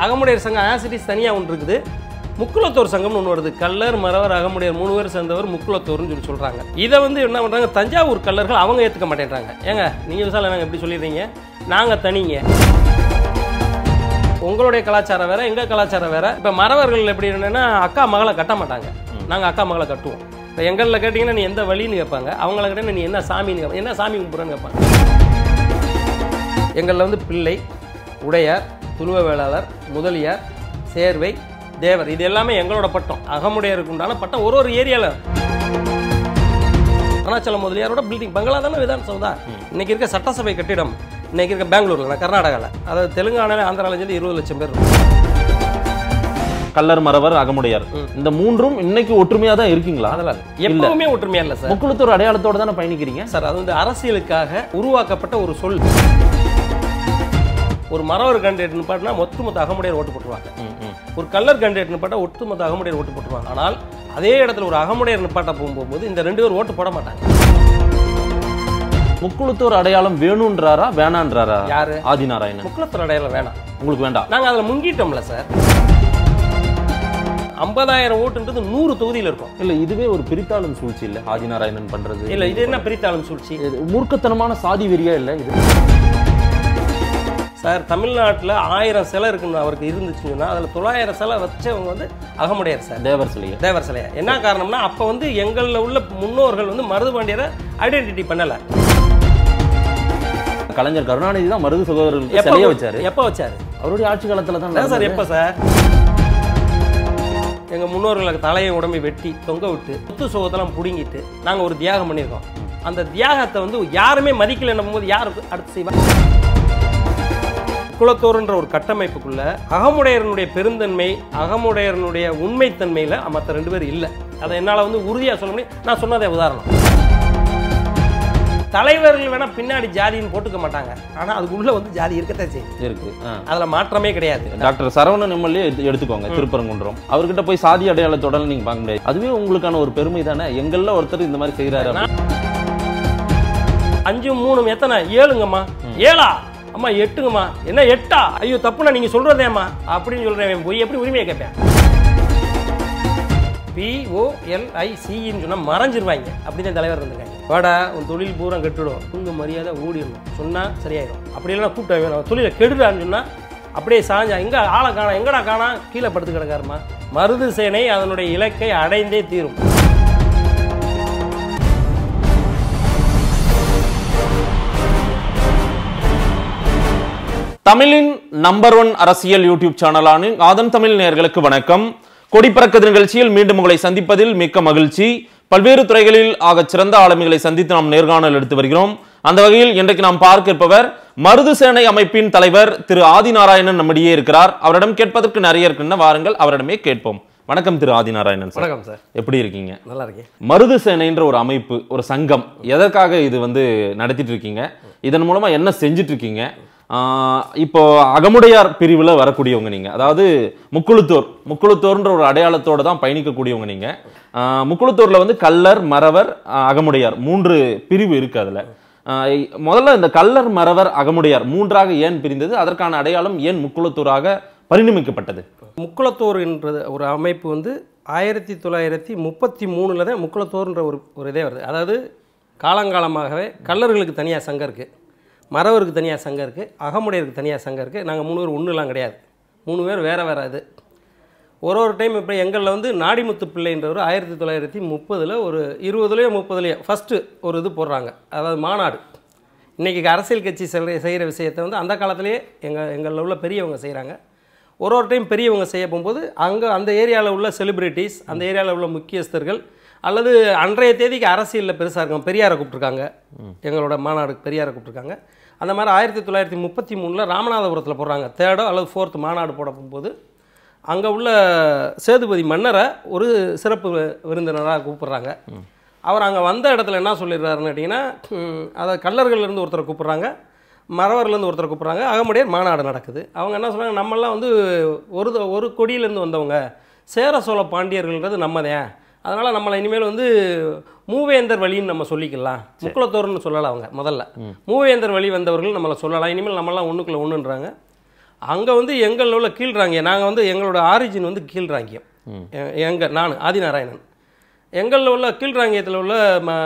அகமுடையர் சங்கம் ஆசிட்டிஸ் தனியாக ஒன்று இருக்குது முக்குளத்தோர் சங்கம்னு ஒன்று வருது கல்லர் மறவர் அகமுடையர் மூணு பேர் சேர்ந்தவர் முக்குளத்தோர்னு சொல்லி சொல்கிறாங்க இதை வந்து என்ன பண்ணுறாங்க தஞ்சாவூர் கல்லர்கள் அவங்க ஏற்றுக்க மாட்டேன்றாங்க ஏங்க நீங்கள் விசால நாங்கள் எப்படி சொல்லிடுறீங்க நாங்கள் தனிங்க உங்களுடைய கலாச்சாரம் வேற எங்கள் கலாச்சாரம் வேற இப்போ மறவர்கள் எப்படி என்னன்னா அக்கா மகளை கட்ட மாட்டாங்க நாங்கள் அக்கா மகளை கட்டுவோம் இப்போ எங்களில் கேட்டிங்கன்னா நீ எந்த வழின்னு கேட்பாங்க அவங்கள கேட்டீங்கன்னா நீ என்ன சாமின்னு கேட்பாங்க என்ன சாமி கும்பிட்றன்னு கேட்பாங்க எங்களில் வந்து பிள்ளை உடையார் துருவ வேளாளர் முதலியார் சேர்வை தேவர் இது எல்லாமே எங்களோட பட்டம் அகமுடையருக்கு உண்டான பட்டம் ஒரு ஒரு ஏரியாவில் அருணாச்சலம் முதலியாரோட பில்டிங் பங்களா தானே விதான் சௌதா இன்னைக்கு இருக்க சட்டசபை கட்டிடம் இன்னைக்கு இருக்க பெங்களூர்ல நான் கர்நாடகாவில் அதாவது தெலுங்கானால ஆந்திரால இருந்து இருபது லட்சம் பேர் இருக்கும். கல்லர் மறவர் அகமுடையார் இந்த மூன்றும் இன்னைக்கு ஒற்றுமையா தான் இருக்கீங்களா அதெல்லாம் இல்ல. எப்பவுமே ஒற்றுமையா இல்லை சார் முக்குளத்தூர் அடையாளத்தோட தானே பயணிக்கிறீங்க சார் அது வந்து அரசியலுக்காக உருவாக்கப்பட்ட ஒரு சொல் ஒரு மரவர் கேண்டிடேட் நிப்பாட்டினா ஒட்டுமொத்த அகமுடையர் ஓட்டு போட்டுருவாங்க ம், ம். ஒரு கல்லர் கேண்டிடேட் நிப்பாட்டா ஒட்டுமொத்த அகமுடையர் ஓட்டு போட்டுருவாங்க ஆனால் அதே இடத்துல ஒரு அகமுடையர் நிப்பாட்ட போகும்போது இந்த ரெண்டு பேர் ஓட்டு போட மாட்டாங்க முக்குளத்தூர் அடையாளம் வேணுன்றாரா வேணான்றாரா யாரு ஆதிநாராயணன் முக்குளத்தூர் அடையாளம் வேணாம் உங்களுக்கு வேண்டாம் நாங்க அதில் முங்கிட்டோம்ல சார் ஐம்பதாயிரம் ஓட்டுன்றது நூறு தொகுதியில் இருக்கும் இல்ல இதுவே ஒரு பிரித்தாளும் சூழ்ச்சி இல்ல ஆதிநாராயணன் பண்றது இல்ல இது என்ன பிரித்தாளும் சூழ்ச்சி இது மூர்க்கத்தனமான சாதி வெறியா இல்ல இது சார் தமிழ்நாட்டில் ஆயிரம் சிலை இருக்குன்னு அவருக்கு இருந்துச்சுன்னு சொன்னா அதில் தொள்ளாயிரம் சிலை வச்சவங்க வந்து அகமுடையார் சார் தேவர் சிலையை தேவர் சிலையா என்ன காரணம்னா அப்போ வந்து எங்களில் உள்ள முன்னோர்கள் வந்து மருதுபாண்டியரை ஐடென்டிட்டி பண்ணலை கலைஞர் கருணாநிதி தான் மருது சகோதரர்களுக்கு எப்போ சிலையை வச்சாரு எப்போ வச்சாரு அவருடைய ஆட்சி காலத்துல தான் அதான் சார் நடந்தது. எப்போ சார் எங்கள் முன்னோர்களுக்கு தலையை உடம்பை வெட்டி தொங்க விட்டு முத்து சுகத்தெல்லாம் பிடுங்கிட்டு நாங்கள் ஒரு தியாகம் பண்ணியிருக்கோம் அந்த தியாகத்தை வந்து யாருமே மதிக்கலைன்னும் போது யாருக்கு அடுத்து செய்வா குலத்தோருன்ற ஒரு கட்டமைப்புக்குள்ள அகமுடையரனுடைய பெருந்தன்மை அகமுடையரனுடைய உண்மைத்தன்மையில் மற்ற ரெண்டு பேர் இல்லை அதை என்னால் வந்து உறுதியாக சொல்ல முடியும் நான் சொன்னதே உதாரணம் தலைவர்கள் வேணா பின்னாடி ஜாதின்னு போட்டுக்க மாட்டாங்க ஆனால் அதுக்குள்ள வந்து ஜாதி இருக்கத்தான் செய்யும் இருக்கு ஆ. அதில் மாற்றமே கிடையாது டாக்டர் சரவணன் எம்எல்ஏ எடுத்துக்கோங்க திருப்பரங்குன்றம் அவர்கிட்ட போய் சாதி அடையாளத்தோட நீங்க பார்க்க முடியாது அதுவே உங்களுக்கான ஒரு பெருமை தானே எங்கள்ல ஒருத்தர் இந்த மாதிரி செய்யறாரு அஞ்சு மூணு எத்தனை ஏழுங்கம்மா ஏழா அம்மா எட்டுங்கம்மா என்ன எட்டா ஐயோ தப்புண்ணா நீங்க சொல்றதேம்மா அப்படின்னு சொல்றேன் போய் எப்படி உரிமையை கேட்பேன் பிஓஎல்ஐசின்னு சொன்னா மறைஞ்சிருவாங்க அப்படிதான் தலைவர் இருந்திருக்காங்க வாடா உன் தொழில் பூரா கெட்டுடும் உங்க மரியாதை ஓடிடணும் சொன்னா சரியாயிடும் அப்படி இல்லைன்னா கூப்பிட்டு வேணும் தொழிலை கெடுடான்னு சொன்னா அப்படியே சாஞ்சா எங்க ஆளை காணா எங்கடா காணா கீழே படுத்து கிடக்காருமா மருது சேனை அதனுடைய இலக்கை அடைந்தே தீரும் தமிழின் நம்பர் ஒன் அரசியல் யூடியூப் சேனலான ஆதன் தமிழ் நேயர்களுக்கு வணக்கம் கொடிப்பறக்கது நிகழ்ச்சியில் மீண்டும் உங்களை சந்திப்பதில் மிக்க மகிழ்ச்சி பல்வேறு துறைகளில் ஆகச் சிறந்த ஆளுமைகளை சந்தித்து நாம் நேர்காணல் எடுத்து வருகிறோம் அந்த வகையில் இன்றைக்கு நாம் பார்க்க இருப்பவர் மருது சேனை அமைப்பின் தலைவர் திரு ஆதிநாராயணன் நம்மிடையே இருக்கிறார் அவரிடம் கேட்பதற்கு நிறைய இருக்குன்னு வாருங்கள் அவரிடமே கேட்போம் வணக்கம் திரு ஆதிநாராயணன் சார் வணக்கம் சார் எப்படி இருக்கீங்க நல்லா இருக்கேன் மருது சேனைன்ற ஒரு அமைப்பு ஒரு சங்கம் எதற்காக இது வந்து நடத்திட்டு இருக்கீங்க இதன் மூலமா என்ன செஞ்சுட்டு இருக்கீங்க ஆஹ் இப்போ அகமுடையார் பிரிவுல வரக்கூடியவங்க நீங்க அதாவது முக்குளுத்தோர் முக்குளுத்தோர்ன்ற ஒரு அடையாளத்தோட தான் பயணிக்கக்கூடியவங்க நீங்க ஆஹ் முக்குளுத்தூர்ல வந்து கல்லர் மறவர் ஆஹ் அகமுடையார் மூன்று பிரிவு இருக்கு அதுல ஆஹ் இ- முதல்ல இந்த கல்லர் மறவர் அகமுடையார் மூன்றாக ஏன் பிரிந்தது அதற்கான அடையாளம் ஏன் முக்குளத்தூராக பரிணமிக்கப்பட்டது முக்குளத்தோர் என்ற ஒரு அமைப்பு வந்து ஆயிரத்தி தொள்ளாயிரத்தி முப்பத்தி மூணில் தான் முக்குளத்தோர்ன்ற ஒரு ஒரு இதே வருது அதாவது காலங்காலமாகவே கல்லர்களுக்கு தனியாக சங்கம் இருக்குது மறவருக்கு தனியாக சங்கம் இருக்குது அகமுடையருக்கு தனியாக சங்கம் இருக்குது நாங்கள் மூணு பேர் ஒன்றுலாம் கிடையாது மூணு பேர் வேறு வேறு இது ஒரு ஒரு டைம் இப்போ எங்களில் வந்து நாடிமுத்து பிள்ளைன்றவர் ஆயிரத்தி தொள்ளாயிரத்தி முப்பதில் ஒரு இருபதுலேயோ முப்பதுலேயோ ஃபஸ்ட்டு ஒரு இது போடுறாங்க அதாவது மாநாடு இன்றைக்கி அரசியல் கட்சி செல்ற செய்கிற விஷயத்தை வந்து அந்த காலத்திலேயே எங்கள் எங்களில் உள்ள பெரியவங்க செய்கிறாங்க ஒரு ஒரு டைம் பெரியவங்க செய்ய போகும்போது அங்கே அந்த ஏரியாவில் உள்ள செலிபிரிட்டிஸ் அந்த ஏரியாவில் உள்ள முக்கியஸ்தர்கள் அல்லது அன்றைய தேதிக்கு அரசியலில் பெருசாக இருக்காங்க பெரியாரை கூப்பிட்ருக்காங்க எங்களோட மாநாடுக்கு பெரியாரை கூப்பிட்ருக்காங்க அந்த மாதிரி ஆயிரத்தி தொள்ளாயிரத்தி முப்பத்தி மூணில் ராமநாதபுரத்தில் போடுறாங்க தேர்டோ அல்லது ஃபோர்த் மாநாடு போட போகும்போது அங்கே உள்ள சேதுபதி மன்னரை ஒரு சிறப்பு வி- விருந்தினராக கூப்பிடுறாங்க அவர் அங்கே வந்த இடத்துல என்ன சொல்லிடுறாருன்னு கேட்டிங்கன்னா ம், அதாவது கல்லர்கள்லேருந்து ஒருத்தரை கூப்பிட்றாங்க மறவர்லேருந்து ஒருத்தரை கூப்பிட்றாங்க அகமுடையார் மாநாடு நடக்குது அவங்க என்ன சொல்றாங்க நம்மெல்லாம் வந்து ஒரு த- ஒரு கொடியிலேருந்து வந்தவங்க சேர சோழ பாண்டியர்கள்ன்றது நம்மதான் அதனால் நம்மளை இனிமேல் வந்து மூவேந்தர் வழின்னு நம்ம சொல்லிக்கலாம் முக்குளத்தோர்னு சொல்லலாம் அவங்க முதல்ல மூவேந்தர் வழி வந்தவர்கள் நம்மளை சொல்லலாம் இனிமேல் நம்மளாம் ஒன்றுக்குள்ள ஒன்றுன்றாங்க அங்கே வந்து எங்களில் உள்ள கீழ்ராங்கியம் நாங்கள் வந்து எங்களோட ஆரிஜின் வந்து கீழ்ராங்கியம் எங்கள் நான் ஆதிநாராயணன் எங்களில் உள்ள கீழ்ராங்கியத்தில் உள்ள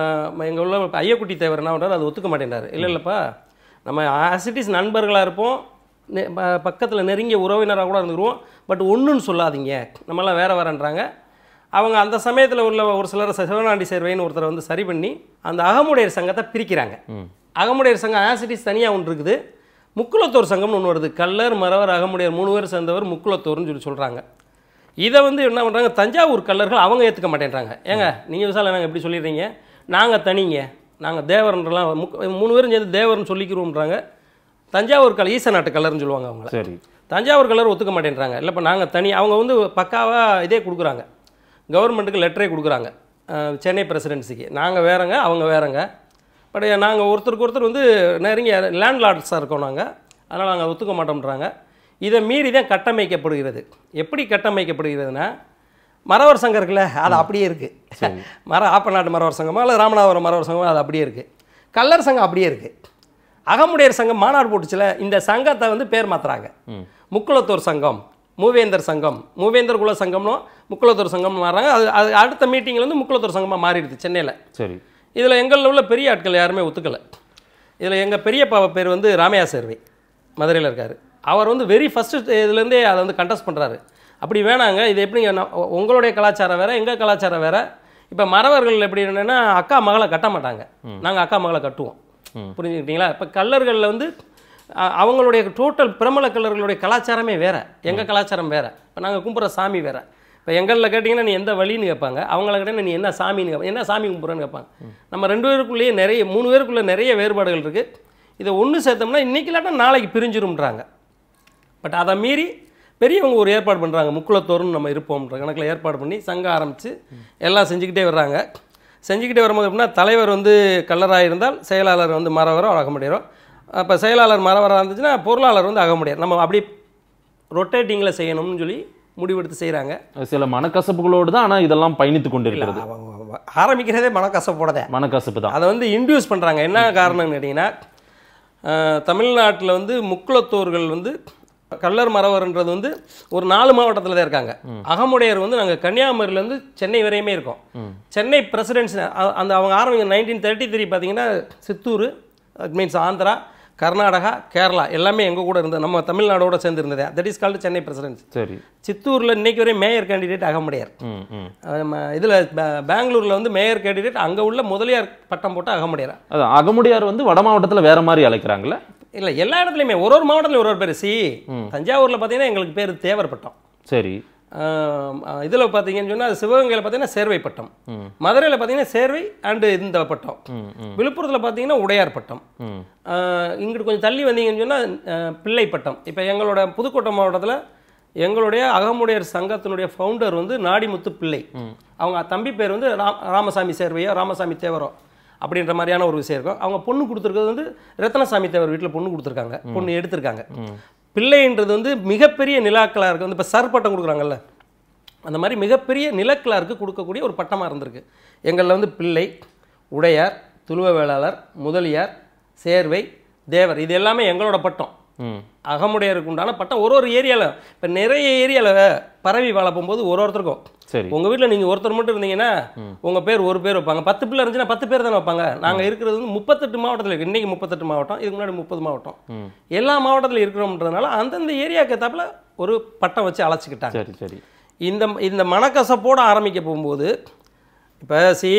ம எங்கள் உள்ள ஐயக்குட்டி தேவர் என்ன பண்ணுறாரு அது ஒத்துக்க மாட்டேன்றாரு இல்லை இல்லைப்பா நம்ம ஆசிட்டிஸ் நண்பர்களாக இருப்போம் பக்கத்தில் நெருங்கிய உறவினராக கூட இருந்துருவோம் பட் ஒன்றுன்னு சொல்லாதீங்க நம்மளாம் வேற வேறன்றாங்க அவங்க அந்த சமயத்தில் உள்ள ஒரு சிலர் சிவனாண்டி சேர்வைன்னு ஒருத்தரை வந்து சரி பண்ணி அந்த அகமுடையர் சங்கத்தை பிரிக்கிறாங்க அகமுடையர் சங்கம் ஆசிட்டிஸ் தனியாக ஒன்று இருக்குது முக்குளத்தோர் சங்கம்னு ஒன்று வருது கல்லர் மறவர் அகமுடையர் மூணு பேர் சேர்ந்தவர் முக்குளத்தோர்னு சொல்லி சொல்கிறாங்க இதை வந்து என்ன பண்ணுறாங்க தஞ்சாவூர் கல்லர்கள் அவங்க ஏற்றுக்க மாட்டேன்றாங்க ஏங்க நீங்கள் விசால நாங்கள் எப்படி சொல்லிடுறீங்க நாங்கள் தனிங்க நாங்கள் தேவர்ன்றலாம் முக் மூணு பேரும் சேர்ந்து தேவர்னு சொல்லிக்கிறோம்ன்றாங்க தஞ்சாவூர் கல் ஈச நாட்டு கல்லர்னு சொல்லுவாங்க அவங்கள சரி தஞ்சாவூர் கலர் ஒத்துக்க மாட்டேன்றாங்க இல்லைப்பா நாங்கள் தனி அவங்க வந்து பக்காவாக இதே கொடுக்குறாங்க கவர்மெண்ட்டுக்கு லெட்டரே கொடுக்குறாங்க அஹ், சென்னை பிரசிடென்சிக்கு நாங்கள் வேறங்க அவங்க வேறங்க பட் நாங்கள் ஒருத்தருக்கு ஒருத்தர் வந்து நெருங்கிய லேண்ட்லார்ட்ஸாக இருக்கோம் நாங்கள் அதனால் நாங்கள் ஒத்துக்க மாட்டோம்ன்றாங்க இதை மீறி தான் கட்டமைக்கப்படுகிறது எப்படி கட்டமைக்கப்படுகிறதுனா மறவர் சங்கம் இருக்குல்ல அது அப்படியே இருக்குது மர ஆப்பநாட்டு மறவர் சங்கமோ அல்லது ராமநாதபுரம் மறவர் சங்கமோ அது அப்படியே இருக்குது கல்லர் சங்கம் அப்படியே இருக்குது அகமுடையர் சங்கம் மாநாடு போட்டுச்சுல இந்த சங்கத்தை வந்து பேர் மாத்துறாங்க முக்குளத்தூர் சங்கம் மூவேந்தர் சங்கம் மூவேந்தர் குல சங்கம்னு முக்குளத்தூர் சங்கம்னு மாறுறாங்க அது அது அடுத்த மீட்டிங்கில் வந்து முக்குளத்தூர் சங்கமாக மாறிடுது சென்னையில் சரி இதில் எங்களில் உள்ள பெரிய ஆட்கள் யாருமே ஒத்துக்கலை இதில் எங்கள் பெரியப்பாவை பேர் வந்து ராமையா சேர்வை மதுரையில் இருக்கார் அவர் வந்து வெரி ஃபஸ்ட்டு இதுலேருந்தே அதை வந்து கண்டஸ்ட் பண்ணுறாரு அப்படி வேணாங்க இது எப்படிங்க நான் உ- உங்களுடைய கலாச்சாரம் வேறு எங்கள் கலாச்சாரம் வேறு இப்போ மறவர்கள் எப்படி என்னன்னா அக்கா மகளை கட்ட மாட்டாங்க நாங்கள் அக்கா மகளை கட்டுவோம் புரிஞ்சுக்கிட்டீங்களா இப்போ கல்லர்களில் வந்து அ- அவங்களுடைய டோட்டல் பிரமல கல்லர்களுடைய கலாச்சாரமே வேறு எங்கள் கலாச்சாரம் வேறு இப்போ நாங்கள் கும்பிட்ற சாமி வேறு இப்போ எங்களில் கேட்டிங்கன்னா நீ எந்த வழின்னு கேட்பாங்க அவங்கள கேட்டால் நீ என்ன சாமின்னு கேட்பாங்க என்ன சாமி கும்பிட்றேன்னு கேட்பாங்க நம்ம ரெண்டு பேருக்குள்ளேயே நிறைய மூணு பேருக்குள்ளே நிறைய வேறுபாடுகள் இருக்குது இதை ஒன்று சேர்த்தோம்னா இன்றைக்கி இல்லாட்டா நாளைக்கு பிரிஞ்சிரும்ன்றாங்க பட் அதை மீறி பெரியவங்க ஒரு ஏற்பாடு பண்ணுறாங்க முக்குளத்தோறும் நம்ம இருப்போம்ன்ற கணக்கில் ஏற்பாடு பண்ணி சங்கம் ஆரம்பித்து எல்லாம் செஞ்சுக்கிட்டே வர்றாங்க செஞ்சுக்கிட்டே வரும்போது எப்படின்னா தலைவர் வந்து கல்லராக இருந்தால் செயலாளர் வந்து மறவரோ அகமுடையரோ அப்போ செயலாளர் மறவராக இருந்துச்சுன்னா பொருளாளர் வந்து அகமுடையர் நம்ம அப்படி ரொட்டேட்டிங்கில் செய்யணும்னு சொல்லி முடிவெடுத்து செய்கிறாங்க சில மனக்கசப்புகளோடு தான் ஆனா இதெல்லாம் பயணித்து கொண்டிருக்கிறது ஆரம்பிக்கிறதே மனக்கசப்போடதே மனக்கசப்பு தான் அதை வந்து இன்டியூஸ் பண்ணுறாங்க என்ன காரணம்னு கேட்டிங்கன்னா தமிழ்நாட்டில் வந்து முக்குளத்தோர்கள் வந்து கள்ளர் மறவர்ன்றது வந்து ஒரு நாலு மாவட்டத்தில் தான் இருக்காங்க அகமுடையர் வந்து நாங்கள் கன்னியாகுமரியிலேருந்து சென்னை வரையுமே இருக்கோம் சென்னை பிரசிடென்சி அந்த அவங்க ஆரம்பிங்க நைன்டீன் தேர்ட்டி த்ரீ பார்த்தீங்கன்னா சித்தூர் மீன்ஸ் ஆந்திரா கர்நாடகா கேரளா எல்லாமே எங்கள் கூட இருந்தது நம்ம தமிழ்நாடோட சேர்ந்து இருந்தது that is called Chennai presidency சரி சித்தூரில் இன்னைக்கு வரையும் மேயர் கேண்டிடேட் அகமுடையார் ம் ம் இதில் பெங்களூரில் வந்து மேயர் கேண்டிடேட் அங்கே உள்ள முதலியார் பட்டம் போட்டு அகமுடையார் அது அகமுடையார் வந்து வட மாவட்டத்துல வேற மாதிரி அழைக்கிறாங்கல்ல இல்லை எல்லா இடத்துலையுமே ஒரு ஒரு மாவட்டத்தில் ஒரு ஒரு பேர் சி தஞ்சாவூரில் பார்த்தீங்கன்னா எங்களுக்கு பேர் தேவர் பட்டம் சரி இதில் பார்த்தீங்கன்னு சொன்னால் சிவகங்கையில் பார்த்தீங்கன்னா சேர்வை பட்டம் மதுரையில் பார்த்தீங்கன்னா சேர்வை அண்டு இந்த பட்டம் ம் ம் விழுப்புரத்தில் பார்த்தீங்கன்னா உடையார் பட்டம் ம் ஆஹ் இங்கிட்டு கொஞ்சம் தள்ளி வந்தீங்கன்னு சொன்னால் பிள்ளை பட்டம் இப்போ எங்களோட புதுக்கோட்டை மாவட்டத்தில் எங்களுடைய அகமுடையர் சங்கத்தினுடைய ஃபவுண்டர் வந்து நாடிமுத்து பிள்ளை அவங்க தம்பி பேர் வந்து ராம் ராமசாமி சேர்வையோ ராமசாமி தேவரோ அப்படின்ற மாதிரியான ஒரு விஷயம் இருக்கும் அவங்க பொண்ணு கொடுத்துருக்கிறது வந்து ரத்னசாமி தேவர் வீட்டில் பொண்ணு கொடுத்துருக்காங்க பொண்ணு எடுத்திருக்காங்க பிள்ளைன்றது வந்து மிகப்பெரிய நிலாக்களாக இருக்குது வந்து இப்போ சர் பட்டம் கொடுக்குறாங்கல்ல அந்த மாதிரி மிகப்பெரிய நிலக்கிழாருக்கு கொடுக்கக்கூடிய ஒரு பட்டமாக இருந்திருக்கு எங்களில் வந்து பிள்ளை உடையார் துளுவ வேளாளர் முதலியார் சேர்வை தேவர் இது எல்லாமே எங்களோட பட்டம் ம் அகமுடையருக்கு உண்டான பட்டம் ஒரு ஒரு ஏரியாவில் இப்போ நிறைய ஏரியாவில் பரவி வாழ போகும்போது ஒரு ஒருத்தருக்கும் சரி உங்கள் வீட்டில் நீங்கள் ஒருத்தர் மட்டும் இருந்தீங்கன்னா உங்கள் பேர் ஒரு பேர் வைப்பாங்க பத்து பிள்ளை இருந்துச்சுன்னா பத்து பேர் தானே வைப்பாங்க நாங்கள் இருக்கிறது வந்து முப்பத்தெட்டு மாவட்டத்தில் இருக்கு இன்றைக்கி முப்பத்தெட்டு மாவட்டம் இதுக்கு முன்னாடி முப்பது மாவட்டம் ம் எல்லா மாவட்டத்தில் இருக்கிறோம்ன்றதுனால அந்தந்த ஏரியாவுக்கு ஏற்றாப்புல ஒரு பட்டம் வச்சு அழைச்சிக்கிட்டாங்க சரி சரி இந்த இந்த மனக்கசப்போடு ஆரம்பிக்க போகும்போது இப்போ சி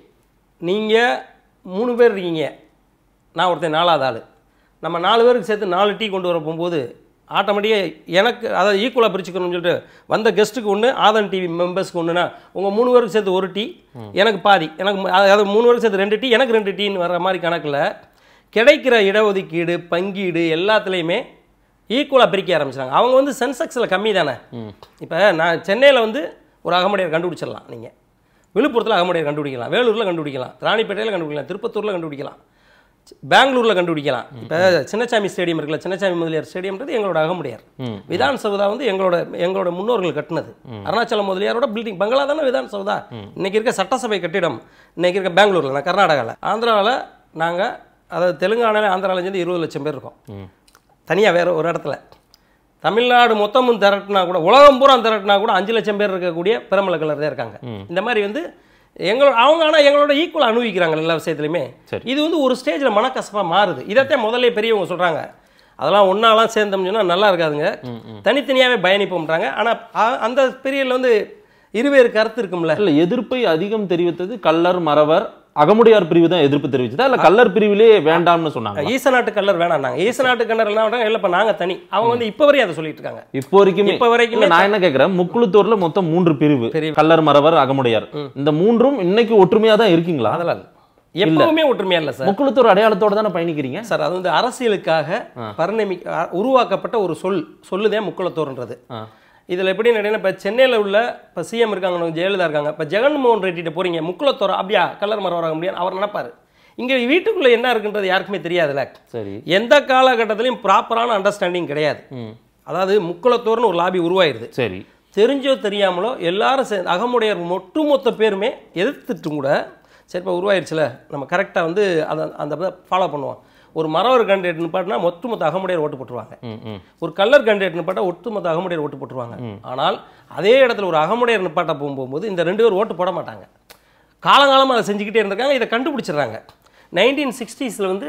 நீங்கள் மூணு பேர் இருக்கீங்க நான் ஒருத்தன் நாலாவது ஆள் நம்ம நாலு பேருக்கு சேர்த்து நாலு டீ கொண்டு வர போகும்போது ஆட்டோமேட்டிக்காக எனக்கு அதாவது ஈக்குவலாக பிரிச்சுக்கணும்னு சொல்லிட்டு வந்த கெஸ்ட்டுக்கு ஒன்று ஆதன் டிவி மெம்பர்ஸ்க்கு ஒன்றுனா உங்கள் மூணு பேருக்கு சேர்த்து ஒரு டீ எனக்கு பாதி எனக்கு ம- அதாவது மூணு பேருக்கு சேர்த்து ரெண்டு டீ எனக்கு ரெண்டு டீன்னு வர மாதிரி கணக்கில் கிடைக்கிற இடஒதுக்கீடு பங்கீடு எல்லாத்துலேயுமே ஈக்குவலாக பிரிக்க ஆரம்பிச்சாங்க அவங்க வந்து சென்செக்ஸில் கம்மி தானே இப்போ நான் சென்னையில் வந்து ஒரு அகமுடையர் கண்டுபிடிச்சிடலாம் நீங்கள் விழுப்புரத்தில் அகமுடையர் கண்டுபிடிக்கலாம் வேலூரில் கண்டுபிடிக்கலாம் ராணிப்பேட்டையில் கண்டுபிடிக்கலாம் திருப்பத்தூரில் கண்டுபிடிக்கலாம் பெங்களூரில் கண்டுபிடிக்கலாம் இப்போ சின்னசாமி ஸ்டேடியம் இருக்குல்ல சின்னசாமி முதலியார் ஸ்டேடியம்ன்றது எங்களோட அகமுடையார் ம். விதான் சௌதா வந்து எங்களோட எங்களோட முன்னோர்கள் கட்டினது அருணாச்சல முதலியாரோட பில்டிங் பங்களா தானே விதான் சௌதா இன்னைக்கு இருக்க சட்டசபை கட்டிடம் இன்னைக்கு இருக்க பெங்களூரில் நான் கர்நாடகாவில் ஆந்திராவில் நாங்கள் அதாவது தெலுங்கானால ஆந்திராவில் சேர்ந்து இருபது லட்சம் பேர் இருக்கோம் ம் தனியாக வேற ஒரு இடத்துல தமிழ்நாடு மொத்தமும் திரட்டினா கூட உலகம் பூரா திரட்டினா கூட அஞ்சு லட்சம் பேர் இருக்கக்கூடிய பிரமல கலர் தான் இருக்காங்க இந்த மாதிரி வந்து எங்களோட அவங்க ஆனால் எங்களோட ஈக்குவல் அனுபவிக்கிறாங்க எல்லா விஷயத்துலையுமே சரி. இது வந்து ஒரு ஸ்டேஜில் மனக்கசப்பாக மாறுது இதைத்தான் முதல்ல பெரியவங்க சொல்கிறாங்க அதெல்லாம் ஒன்றாலாம் சேர்ந்தோம்னு சொன்னா நல்லா இருக்காதுங்க தனித்தனியாகவே பயணிப்போம்ன்றாங்க ஆனால் அந்த பீரியடில் வந்து இருவேறு கருத்து இருக்கும்ல இல்ல எதிர்ப்பை அதிகம் தெரிவித்தது கல்லர் மறவர் அகமுடையார் பிரிவு தான் எதிர்ப்பு தெரிவிச்சதா இல்ல கல்லர் பிரிவிலே வேண்டாம்னு சொன்னாங்க ஈச நாட்டு கல்லர் வேணாம்னாங்க ஈச நாட்டு கல்லர் என்ன பண்ணுறாங்க இல்லை இப்போ நாங்கள் தனி அவங்க வந்து இப்போ வரையும் அதை சொல்லிட்டு இருக்காங்க இப்போ வரைக்குமே இப்போ வரைக்குமே இல்ல நான் என்ன கேக்குறேன் முக்குளத்தூர்ல மொத்தம் மூன்று பிரிவு பிரிவு. கல்லர் மறவர் அகமுடையார் இந்த மூன்றும் இன்னைக்கு ஒற்றுமையா தான் இருக்கீங்களா அதெல்லாம் இல்ல. எப்பவுமே ஒற்றுமையா இல்லை சார் முக்குளத்தூர் அடையாளத்தோட தானே பயணிக்கிறீங்க சார் அது வந்து அரசியலுக்காக பரிணமி அ- உருவாக்கப்பட்ட ஒரு சொல் சொல்லுதே முக்குளத்தோர்ன்றது ஆ. இதில் எப்படி நடனா இப்போ சென்னையில் உள்ள இப்போ சிஎம் இருக்காங்க ஜெயலலிதா இருக்காங்க இப்போ ஜெகன்மோகன் ரெட்டிட்ட போறீங்க முக்குளத்தோர் அப்படியா கலர் மரம் வர முடியாது அவர் நினைப்பாரு இங்கே வீட்டுக்குள்ளே என்ன இருக்குன்றது யாருக்குமே தெரியாதுல்ல சரி எந்த காலகட்டத்திலையும் ப்ராப்பரான அண்டர்ஸ்டாண்டிங் கிடையாது ம். அதாவது முக்குளத்தோர்னு ஒரு லாபி உருவாயிருது சரி தெரிஞ்சோ தெரியாமலோ எல்லாரும் சேர்ந்து அகமுடையர் ஒட்டுமொத்த பேருமே எதிர்த்துட்டும் கூட சரி இப்போ உருவாயிருச்சுல நம்ம கரெக்டாக வந்து அதை அந்த ஃபாலோ பண்ணுவோம் ஒரு மரவர் கேண்டிடேட் நிப்பாட்டினா ஒட்டுமொத்த அகமுடையர் ஓட்டு போட்டுருவாங்க ம் ம் ஒரு கல்லர் கேண்டிடேட் நிப்பாட்டா ஒட்டுமொத்த அகமுடையர் ஓட்டு போட்டுருவாங்க ஆனால் அதே இடத்துல ஒரு அகமுடையர் நிப்பாட்ட போகும்போது இந்த ரெண்டு பேர் ஓட்டு போட மாட்டாங்க காலங்காலமாக அதை செஞ்சுக்கிட்டே இருந்திருக்காங்க இதை கண்டுபிடிச்சிடுறாங்க நைன்டீன் சிக்ஸ்டீஸில் வந்து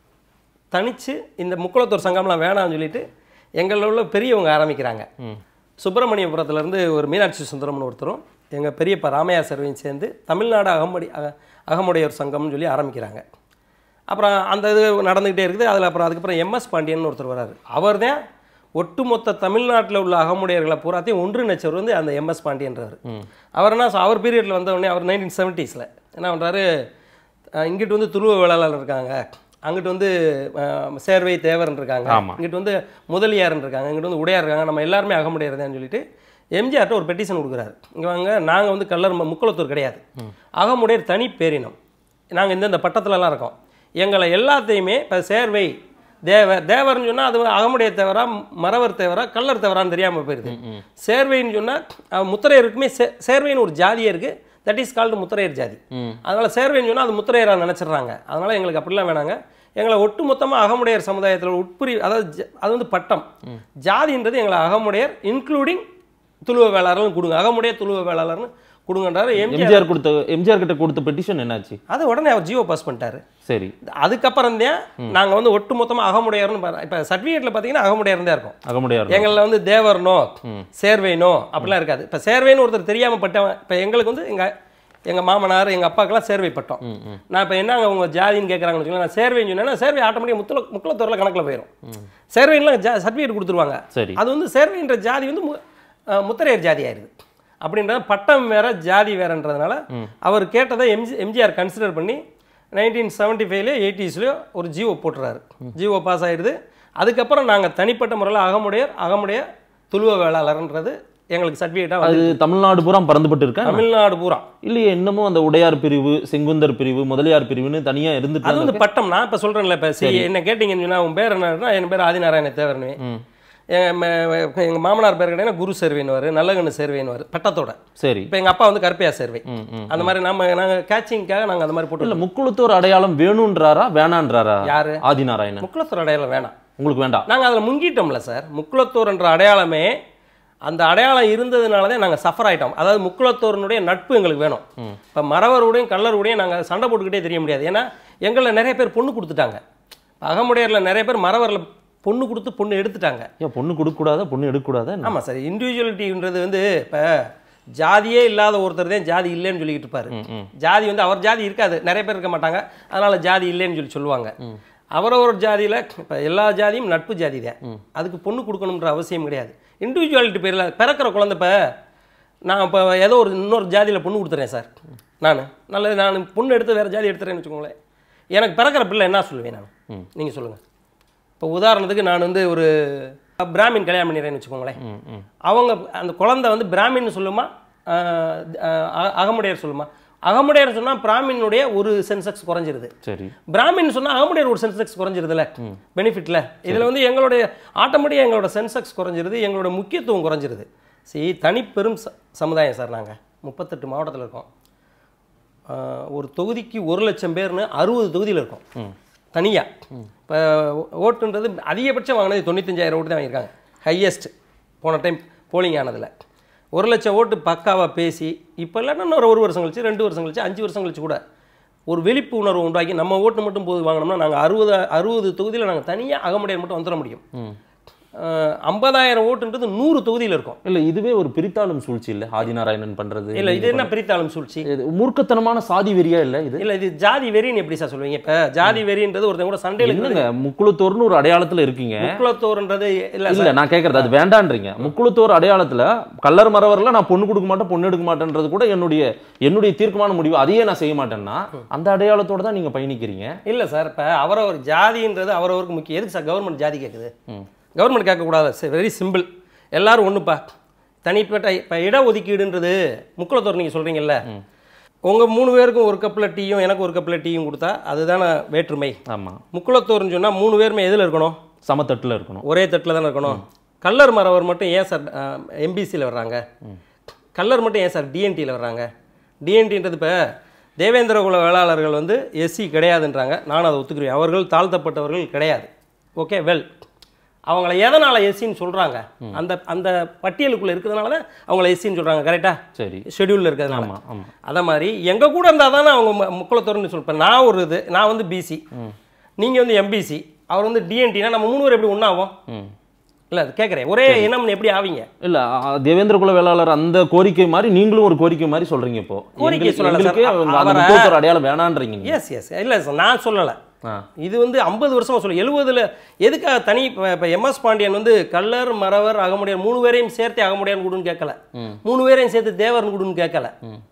தனிச்சு இந்த முக்குளத்தூர் சங்கம்லாம் வேணாம்னு சொல்லிட்டு எங்களில் உள்ள பெரியவங்க ஆரம்பிக்கிறாங்க சுப்பிரமணியபுரத்துலேருந்து ஒரு மீனாட்சி சுந்தரம்னு ஒருத்தரும் எங்கள் பெரியப்பா ராமையா சர்வையும் சேர்ந்து தமிழ்நாடு அகமுடி அக- அகமுடையோர் சங்கம்னு சொல்லி ஆரம்பிக்கிறாங்க அப்புறம் அந்த இது நடந்துக்கிட்டே இருக்குது அதில் அப்புறம் அதுக்கப்புறம் எம்எஸ் பாண்டியன் ஒருத்தர் வராரு அவர் தான் ஒட்டுமொத்த தமிழ்நாட்டில் உள்ள அகமுடையர்களை பூராத்தையும் ஒன்றிணைச்சவர் வந்து அந்த எம்எஸ் பாண்டியன்றவர் அவர் என்ன சொ- அவர் பீரியடில் வந்த உடனே அவர் நைன்டீன் செவன்ட்டீஸில் என்ன பண்ணுறாரு இங்கிட்டு வந்து துருவ வேளாளர் இருக்காங்க அங்கிட்டு வந்து அஹ், சேர்வை தேவர்னு இருக்காங்க ஆமா. இங்கிட்டு வந்து முதலியார்னு இருக்காங்க இங்கிட்டு வந்து உடையார் இருக்காங்க நம்ம எல்லாருமே அகமுடையர் தான் சொல்லிட்டு எம்ஜிஆர்ட்ட ஒரு பெட்டிஷன் கொடுக்குறாரு இங்கே வாங்க நாங்கள் வந்து கல்லர் ம- முக்குளத்தூர் கிடையாது அகமுடையர் தனி பேரினம் நாங்கள் இந்தந்த பட்டத்துலலாம் இருக்கோம் எங்களை எல்லாத்தையுமே இப்போ சேர்வை தேவர் தேவர்னு சொன்னால் அது அகமுடைய தேவரா மறவர் தேவரா கல்லர் தேவரான்னு தெரியாமல் போயிடுது சேர்வைன்னு சொன்னால் முத்திரையருக்குமே சே சேர்வைன்னு ஒரு ஜாதியே இருக்குது தட் இஸ் கால்டு முத்திரையர் ஜாதி ம். அதனால் சேர்வைன்னு சொன்னால் அது முத்திரையராக நினச்சிடுறாங்க அதனால் எங்களுக்கு அப்படிலாம் வேணாங்க எங்களை ஒட்டு மொத்தமாக அகமுடையர் சமுதாயத்தில் உட்பிரி அதாவது ஜ- அது வந்து பட்டம் ஜாதின்றது எங்களை அகமுடையர் இன்க்ளூடிங் துளுவ வேளாளர்னு கொடுங்க அகமுடைய துளுவ வேளாளர்னு கொடுங்கன்றாரு எம்ஜிஆர் எம்ஜிஆர் கொடுத்த எம்ஜிஆர் கிட்ட கொடுத்த பெட்டிஷன் என்னாச்சு அது உடனே அவர் ஜியோ பாஸ் பண்ணிட்டாரு சரி அதுக்கப்புறம் தான் நாங்கள் வந்து ஒட்டு மொத்தமாக அகமுடையர்னு பாரு இப்போ சர்டிஃபிகேட்டில் பார்த்தீங்கன்னா அகமுடையர் தான் இருக்கும் அகமுடையார் எங்களில் வந்து தேவர்னோ சேர்வைனோ அப்படிலாம் இருக்காது இப்போ சேர்வைன்னு ஒருத்தர் தெரியாமல் பட்டவன் இப்போ எங்களுக்கு வந்து எங்கள் எங்கள் மாமனார் எங்கள் அப்பாக்கெல்லாம் சேர்வை பட்டோம் நான் இப்போ என்னங்க உங்கள் ஜாதின்னு கேட்குறாங்கன்னு வச்சுக்கோங்களேன் நான் சேர்வைன்னு சொன்னேன்னா சேர்வை ஆட்டோமேட்டிக் முத்துல முக்குளத்தூரில் கணக்கில் போயிடும் சேர்வைன்லாம் ஜா சர்டிஃபிகேட் கொடுத்துருவாங்க சரி அது வந்து சேர்வைன்ற ஜாதி வந்து மு- அஹ் முத்திரையர் ஜாதி ஆயிடுது அப்படின்றது பட்டம் வேற ஜாதி வேறன்றதுனால அவர் கேட்டதை எம்ஜி எம்ஜிஆர் கன்சிடர் பண்ணி நைன்டீன் செவன்ட்டி ஃபைவ்ல எயிட்டிஸ்லேயோ ஒரு ஜிஓ போட்டுறாரு ஜிஓ பாஸ் ஆயிடுது அதுக்கப்புறம் நாங்கள் தனிப்பட்ட முறையில் அகமுடையர் அகமுடைய துளுவ வேளாளர்ன்றது எங்களுக்கு சர்டிஃபிகேட்டாக அது வந்து தமிழ்நாடு பூரா பறந்துபட்டு இருக்கா தமிழ்நாடு பூரா இல்லையே இன்னமும் அந்த உடையார் பிரிவு செங்குந்தர் பிரிவு முதலியார் பிரிவுன்னு தனியா இருந்துட்டு அது வந்து பட்டம் நான் இப்போ சொல்கிறேன்ல இப்போ சரி என்ன கேட்டிங்கன்னு சொன்னா உன் பேர் என்னன்னா என் பேர் ஆதிநாராயண தேவர்னு ம். எங்கள் மாமனார் பேர் கேட்டீங்கன்னா குரு சேர்வைன்னு நல்லகண்ணு சேர்வைன்னு பட்டத்தோட சரி இப்போ எங்கள் அப்பா வந்து கருப்பையா சேர்வை ம், ம். அந்த மாதிரி நம்ம நாங்கள் கேட்சிங்காக நாங்கள் அந்த மாதிரி போட்டு இல்ல முக்குளத்தூர் அடையாளம் வேணும்ன்றாரா வேணான்றாரா யாரு ஆதிநாராயணன் முக்குளத்தூர் அடையாளம் வேணாம் உங்களுக்கு வேண்டாம் நாங்கள் அதில் முங்கிட்டோம்ல சார் முக்குளத்தூர் என்ற அடையாளமே அந்த அடையாளம் இருந்ததுனால தான் நாங்கள் சஃபர் ஆயிட்டோம் அதாவது முக்குளத்தூரனுடைய நட்பு எங்களுக்கு வேணும் இப்போ மறவருடையும் கல்லருடையும் நாங்கள் சண்டை போட்டுக்கிட்டே தெரிய முடியாது ஏன்னா எங்களில் நிறைய பேர் பொண்ணு கொடுத்துட்டாங்க அகமுடையரில் நிறைய பேர் மறவரில் பொண்ணு கொடுத்து பொண்ணு எடுத்துட்டாங்க ஏன் பொண்ணு கொடுக்க கூடாதா பொண்ணு எடுக்க கூடாதா என்ன? ஆமாம் சார் இண்டிவிஜுவலிட்டின்றது வந்து இப்போ ஜாதியே இல்லாத ஒருத்தர் தான் ஜாதி இல்லைன்னு சொல்லிக்கிட்டு இருப்பாரு ம், ம். ஜாதி வந்து அவர் ஜாதி இருக்காது நிறைய பேர் இருக்க மாட்டாங்க அதனால ஜாதி இல்லைன்னு சொல்லி சொல்லுவாங்க அவரவர் ஜாதியில் இப்போ எல்லா ஜாதியும் நட்பு ஜாதி தான் அதுக்கு பொண்ணு கொடுக்கணுன்ற அவசியம் கிடையாது இண்டிவிஜுவாலிட்டி பேரில் பிறக்கிற குழந்தை இப்போ நான் இப்போ ஏதோ ஒரு இன்னொரு ஜாதியில் பொண்ணு கொடுத்துறேன் சார் நான் நல்லது நான் பொண்ணு எடுத்து வேறு ஜாதி எடுத்துறேன்னு வச்சுக்கோங்களேன் எனக்கு பிறக்கிற பிள்ளை என்ன சொல்லுவேன் நான் நீங்கள் சொல்லுங்கள் இப்போ உதாரணத்துக்கு நான் வந்து ஒரு பிராமின் கல்யாணம் பண்ணிடுறேன்னு வச்சுக்கோங்களேன் ம், ம். அவங்க அந்த குழந்தை வந்து பிராமின் சொல்லுமா ஆஹ் அஹ் அகமுடையர் சொல்லுமா அகமுடையர் சொன்னா பிராமினுடைய ஒரு சென்செக்ஸ் குறைஞ்சிருது சரி பிராமின் சொன்னா அகமுடையர் ஒரு சென்செக்ஸ் குறைஞ்சிருதுல பெனிஃபிட்ல இதுல வந்து எங்களுடைய ஆட்டோமேட்டிக்காக எங்களோட சென்செக்ஸ் குறைஞ்சிருது எங்களோட முக்கியத்துவம் குறைஞ்சிருது சரி தனிப்பெரும் ச- சமுதாயம் சார் நாங்க முப்பத்தெட்டு மாவட்டத்தில் இருக்கோம் ஆஹ் ஒரு தொகுதிக்கு ஒரு லட்சம் பேர்னு அறுபது தொகுதியில் இருக்கோம் தனியா இப்போ ஓட்டுன்றது அதிகபட்சம் வாங்கினது தொண்ணூத்தஞ்சாயிரம் ஓட்டு தான் வாங்கியிருக்காங்க ஹையஸ்ட் போன டைம் போலிங் ஆனதில் ஒரு லட்சம் ஓட்டு பக்காவாக பேசி இப்போ இல்லைன்னா இன்னொரு ஒரு வருஷம் கழிச்சு ரெண்டு வருஷம் கழிச்சு அஞ்சு வருஷம் கழிச்சு கூட ஒரு விழிப்புணர்வு உண்டாக்கி நம்ம ஓட்டு மட்டும் போது வாங்கினோம்னா நாங்கள் அறுபது அறுபது தொகுதியில் நாங்கள் தனியாக அகமுடையார் மட்டும் வந்துட முடியும் ஐம்பதாயிரம் ஓட்டுன்றது நூறு தொகுதியில் இருக்கும் இல்ல இதுவே ஒரு பிரித்தாளும் சூழ்ச்சி இல்ல ஆதிநாராயணன் பண்றது இல்லை இது என்ன பிரித்தாளும் சூழ்ச்சி இது மூர்க்கத்தனமான சாதி வெறியா இல்ல இது இல்லை இது ஜாதி வெறின்னு எப்படி சார் சொல்லுவீங்க இப்போ ஜாதி வெறின்றது ஒருத்தன் கூட சண்டையில் என்னங்க முக்குளத்தோர்னு ஒரு அடையாளத்துல இருக்கீங்க முக்குளத்தோர்ன்றது இல்லை இல்ல நான் கேக்குறது அது வேண்டான்றீங்க முக்குளத்தோர் அடையாளத்துல கல்லர் மரவர்ல நான் பொண்ணு கொடுக்க மாட்டேன் பொண்ணு எடுக்க மாட்டேன்றது கூட என்னுடைய என்னுடைய தீர்க்கமான முடிவு அதையே நான் செய்ய மாட்டேன்னா அந்த அடையாளத்தோட தான் நீங்க பயணிக்கிறீங்க இல்லை சார் இப்போ அவரவர் ஜாதின்றது அவரவருக்கு முக்கியம் எதுக்கு சார் கவர்மெண்ட் ஜாதி கேட்குது ம். கவர்மெண்ட் கேட்கக்கூடாது வெரி சிம்பிள் எல்லாரும் ஒன்றுப்பா தனிப்பட்ட இப்போ இடஒதுக்கீடுன்றது முக்குளத்தோர் நீங்கள் சொல்கிறீங்கல்ல உங்கள் மூணு பேருக்கும் ஒரு கப்பில் டீயும் எனக்கு ஒரு கப்பில் டீயும் கொடுத்தா அதுதானே வேற்றுமை ஆமா முக்குளத்தோர்னு சொன்னால் மூணு பேருமே எதில் இருக்கணும் சமத்தட்டுல இருக்கணும் ஒரே தட்டில் தானே இருக்கணும் கல்லர் மரவர் மட்டும் ஏன் சார் எம்பிசியில் வர்றாங்க கல்லர் மட்டும் ஏன் சார் டிஎன்டியில் வர்றாங்க டிஎன்டின்றது இப்போ தேவேந்திர குல வேளாளர்கள் வந்து எஸ்சி கிடையாதுன்றாங்க நான் அதை ஒத்துக்கிறேன் அவர்கள் தாழ்த்தப்பட்டவர்கள் கிடையாது ஓகே வெல் அவங்கள எதனால் எஸ்சின்னு சொல்கிறாங்க அந்த அந்த பட்டியலுக்குள்ளே இருக்கிறதுனால தான் அவங்கள எஸ்சின்னு சொல்கிறாங்க கரெக்டாக சரி ஷெடியூலில் இருக்கிறதுனால ஆமா ஆமா அதே மாதிரி எங்கள் கூட இருந்தால் தானே அவங்க மு- முக்குளத்தோர்னு சொல்லிப்பேன் நான் ஒரு இது நான் வந்து பிசி நீங்கள் வந்து எம்பிசி அவர் வந்து டிஎன்டினா நம்ம மூணு பேர் எப்படி ஒன்றாகும் ம் இல்லை அது கேட்குறேன் ஒரே இனம்னு எப்படி ஆவீங்க இல்ல அ, தேவேந்திர குல வேளாளர் அந்த கோரிக்கை மாதிரி நீங்களும் ஒரு கோரிக்கை மாதிரி சொல்றீங்க இப்போ கோரிக்கை எங்களுக்கு- சொல்லல சார். எங்களுக்கே அவங்க அந்த அவரை- முக்குளத்தோர் அடையாளம் வேணான்றீங்க நீங்க. எஸ் எஸ் இல்லை சார் நான் சொல்லலை ஆ இது வந்து ஐம்பது வருஷமா சொல்ல எழுபதுல எதுக்காக தனி இப்போ எம்எஸ் பாண்டியன் வந்து கல்லர் மறவர் அகமுடையார் மூணு பேரையும் சேர்த்து அகமுடையான் கொடுன்னு கேட்கல மூணு பேரையும் சேர்த்து தேவர்னு கொடுன்னு கேட்கல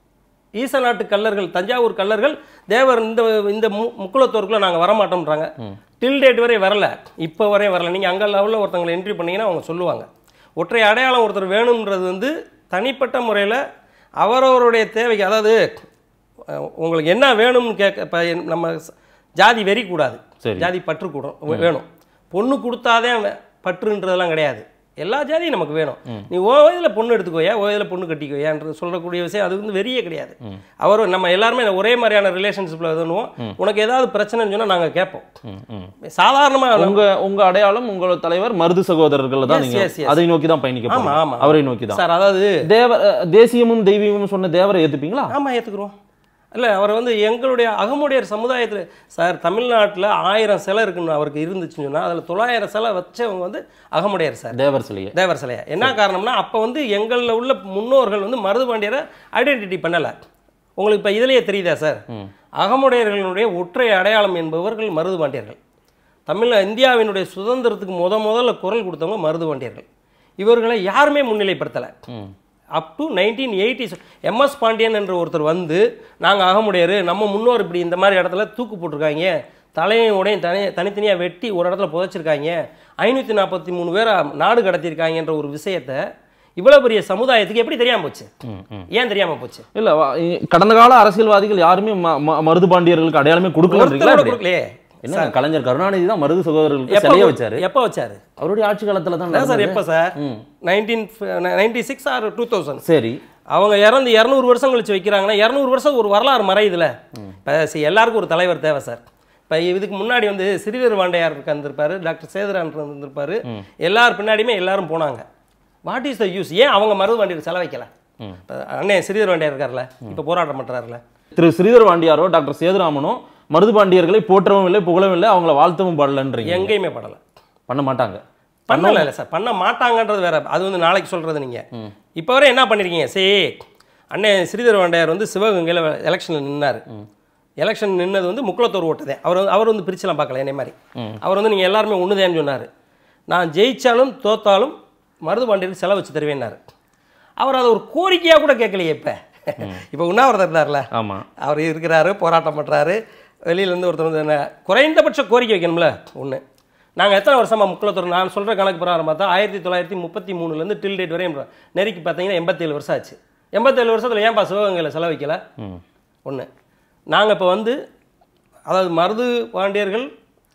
ஈச நாட்டு கல்லர்கள் தஞ்சாவூர் கல்லர்கள் தேவர் இந்த இந்த மு- முக்குளத்தோருக்குள்ள நாங்கள் வரமாட்டோம்ன்றாங்க டில் டேட் வரை வரல இப்போ வரையும் வரல நீங்கள் அங்கே லெவலில் ஒருத்தவங்களை என்ட்ரி பண்ணீங்கன்னா அவங்க சொல்லுவாங்க ஒற்றை அடையாளம் ஒருத்தர் வேணுன்றது வந்து தனிப்பட்ட முறையில் அவரவருடைய தேவைக்கு அதாவது அஹ், உங்களுக்கு என்ன வேணும்னு கேட்க இப்போ நம்ம ச- ஜாதி வெறி கூடாது சரி. ஜாதி பற்று கூட வேணும் பொண்ணு கொடுத்தாதே வே- பற்றுன்றதெல்லாம் கிடையாது எல்லா ஜாதியும் நமக்கு வேணும் நீ ஓ வயதில் பொண்ணு எடுத்துக்கோயா ஓ வயதில் பொண்ணு கட்டிக்கோயான்றது சொல்லக்கூடிய விஷயம் அது வந்து வெறியே கிடையாது அவர் நம்ம எல்லாருமே ஒரே மாதிரியான ரிலேஷன்ஷிப்பில் இதுன்னுவோம் உனக்கு ஏதாவது பிரச்சனைன்னு சொன்னால் நாங்கள் கேட்போம் ம், ம். சாதாரணமாக உங்க உங்க அடையாளம் உங்களோட தலைவர் மருது சகோதரர்கள் தான் Yes, நீங்க yes, yes. அதை நோக்கி தான் பயணிக்க ஆமா, போறீங்க. ஆமா. அவரை நோக்கி தான் சார் அதாவது தேவ அஹ், தேசியமும் தெய்வீகமும் சொன்ன தேவரை ஏத்துப்பீங்களா ஆமாம் ஏற்றுக்குறோம் இல்லை அவர் வந்து எங்களுடைய அகமுடையர் சமுதாயத்தில் சார் தமிழ்நாட்டில் ஆயிரம் சிலை இருக்குன்னு அவருக்கு இருந்துச்சுன்னு சொன்னால் அதில் தொள்ளாயிரம் சிலை வச்சவங்க வந்து அகமுடையர் சார் தேவர் சிலையை தேவர் சிலையா என்ன காரணம்னா அப்போ வந்து எங்களில் உள்ள முன்னோர்கள் வந்து மருதுபாண்டியரை ஐடென்டிட்டி பண்ணலை உங்களுக்கு இப்போ இதுலேயே தெரியுதா சார் அகமுடையர்களுடைய ஒற்றை அடையாளம் என்பவர்கள் மருதுபாண்டியர்கள் தமிழ் இந்தியாவினுடைய சுதந்திரத்துக்கு முத முதல்ல குரல் கொடுத்தவங்க மருதுபாண்டியர்கள் இவர்களை யாருமே முன்னிலைப்படுத்தலை ம். Up to nineteen eighties MS Pandian என்ற ஒருத்தர் வந்து நாங்கள் அகமுடையர் நம்ம முன்னோர் இப்படி இந்த மாதிரி இடத்துல தூக்கு போட்டிருக்காங்க தலையும் உடையும் தனி தனித்தனியாக வெட்டி ஒரு இடத்துல புதைச்சிருக்காங்க ஐநூற்றி நாற்பத்தி மூணு பேரை நாடு கடத்தியிருக்காங்கன்ற ஒரு விஷயத்தை இவ்வளோ பெரிய சமுதாயத்துக்கு எப்படி தெரியாமல் போச்சு ம், ம். ஏன் தெரியாமல் போச்சு இல்ல வா- இ- கடந்த கால அரசியல்வாதிகள் யாருமே ம- ம- மருது பாண்டியர்களுக்கு அடையாளமே கொடுக்கலன்றீங்களா ஒருத்தர் கூட இப்படி? கொடுக்கலையே என்ன கலைஞர் கருணாநிதி தான் மருது சகோதரர்களுக்கு எப்போ சிலைய வச்சாரு எப்போ வச்சாரு அவருடைய ஆட்சி காலத்துல தான் அதான் சார் நடந்தது. எப்போ சார் ம். Nineteen ninety six or two thousand சரி அவங்க இறந்து இரநூறு வருஷம் கழிச்சு வைக்கிறாங்கன்னா இரநூறு வருஷம் ஒரு வரலாறு மறையுதுல இப்போ எல்லாருக்கும் ஒரு தலைவர் தேவை சார் இப்போ இதுக்கு முன்னாடி வந்து சிறிதர் வாண்டையார் இருந்திருப்பாரு டாக்டர் சேதுரான் இருந்திருப்பாரு எல்லார் பின்னாடியுமே எல்லாரும் போனாங்க வாட் இஸ் த யூஸ் ஏன் அவங்க மருது வாண்டியர் செலவைக்கல இப்போ அண்ணன் சிறிதர் வாண்டையார் இருக்கார்ல இப்போ போராட்டம் பண்ணுறாருல திரு ஸ்ரீதர் வாண்டியாரோ டாக்டர் சேதுராமனோ மருது பாண்டியர்களை போற்றவும் இல்லை புகழவும் இல்லை அவங்கள வாழ்த்தவும் பாடலன்றீங்க எங்கேயுமே படலை பண்ண மாட்டாங்க பண்ணல இல்லை சார் பண்ண மாட்டாங்கன்றது வேற அது வந்து நாளைக்கு சொல்றது நீங்க இப்போ வரை என்ன பண்ணிருக்கீங்க சரி அண்ணன் ஸ்ரீதர் வாண்டையார் வந்து சிவகங்கையில் எலெக்ஷனில் நின்னார் எலெக்ஷன் நின்னது வந்து முக்குளத்தோர் ஓட்டதே அவர் வந்து- அவர் வந்து பிரிச்செல்லாம் பார்க்கல என்னை மாதிரி அவர் வந்து நீங்கள் எல்லாருமே ஒன்றுதேன்னு சொன்னார் நான் ஜெயிச்சாலும் தோத்தாலும் மருது பாண்டியருக்கு செலவு வச்சு தருவேன்னாரு அவர் அதை ஒரு கோரிக்கையாக கூட கேட்கலையே இப்போ இப்போ உண்ணாவிரதம் இருந்தார்ல ஆமா அவர் இருக்கிறாரு போராட்டம் பண்ணுறாரு வெளியிலேருந்து ஒருத்தர் வந்து என்ன குறைந்தபட்ச கோரிக்கை வைக்கணும்ல ஒன்று நாங்கள் எத்தனை வருஷமா முக்குளத்தூர் நான் சொல்கிற கணக்கு பிரகாரம் பார்த்தா ஆயிரத்தி தொள்ளாயிரத்தி முப்பத்தி மூணுலேருந்து டில் டேட் வரையும் நெருக்கி பார்த்தீங்கன்னா எண்பத்தேழு வருஷம் ஆச்சு எண்பத்தேழு வருஷத்தில் ஏன்பா சிவகங்கையில் செலவைக்கல ம். ஒன்று நாங்கள் இப்போ வந்து அதாவது மருது பாண்டியர்கள்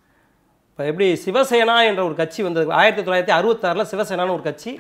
இப்போ எப்படி சிவசேனா என்ற ஒரு கட்சி வந்தது ஆயிரத்தி தொள்ளாயிரத்தி அறுபத்தாறில் சிவசேனான்னு ஒரு கட்சி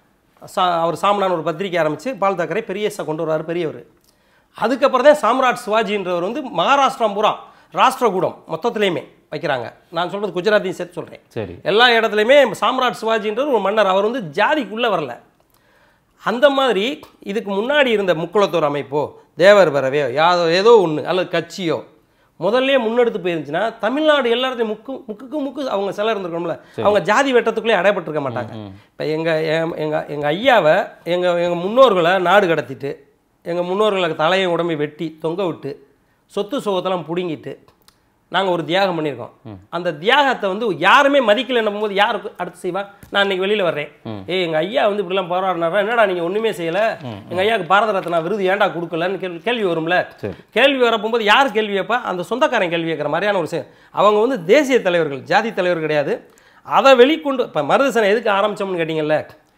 சா அவர் சாமனான்னு ஒரு பத்திரிக்கை ஆரம்பித்து பால் தாக்கரே பெரிய ச- கொண்டு வர்றாரு பெரியவர் அதுக்கப்புறம் தான் சாம்ராட் சிவாஜின்றவர் வந்து மகாராஷ்டிரம் பூரா ராஷ்டிரகூடம் மொத்தத்துலேயுமே வைக்கிறாங்க நான் சொல்றது குஜராத்தையும் சேர்த்து சொல்றேன் சரி எல்லா இடத்துலையுமே சாம்ராட் சிவாஜின்றது ஒரு மன்னர் அவர் வந்து ஜாதிக்குள்ளே வரல அந்த மாதிரி இதுக்கு முன்னாடி இருந்த முக்குளத்தோர் அமைப்போ தேவர் பறவையோ யாதோ ஏதோ ஒன்று அல்லது கட்சியோ முதல்லயே முன்னெடுத்து போயிருந்துச்சுன்னா தமிழ்நாடு எல்லாத்தையும் முக்கு முக்குக்கு முக்கு அவங்க சிலர் இருந்திருக்கணும்ல அவங்க ஜாதி வெட்டத்துக்குள்ளே அடைபட்டிருக்க மாட்டாங்க இப்போ எங்கள் எங்கள் எங்கள் ஐயாவை எங்கள் எங்கள் முன்னோர்களை நாடு கடத்திட்டு எங்கள் முன்னோர்களுக்கு தலையை உடம்பை வெட்டி தொங்க விட்டு சொத்து சுகத்தெல்லாம் பிடுங்கிட்டு நாங்கள் ஒரு தியாகம் பண்ணியிருக்கோம் அந்த தியாகத்தை வந்து யாருமே மதிக்கலைன்னும் போது யாருக்கு அடுத்து செய்வா நான் இன்னைக்கு வெளியில் வர்றேன் ஏய் எங்கள் ஐயா வந்து இப்படிலாம் போராடினாரா என்னடா நீங்கள் ஒன்றுமே செய்யலை எங்கள் ஐயாவுக்கு பாரத ரத்னா விருது ஏன்டா கொடுக்கலன்னு கேள்வி கேள்வி வரும்ல சரி. கேள்வி வரப்போகும்போது யார் கேள்வி வைப்பா அந்த சொந்தக்காரன் கேள்வி கேட்குற மாதிரியான ஒரு விஷயம் அவங்க வந்து தேசிய தலைவர்கள் ஜாதி தலைவர் கிடையாது அதை வெளிக்கொண்டு இப்போ மருதசனை எதுக்கு ஆரம்பிச்சோம்னு கேட்டிங்கல்ல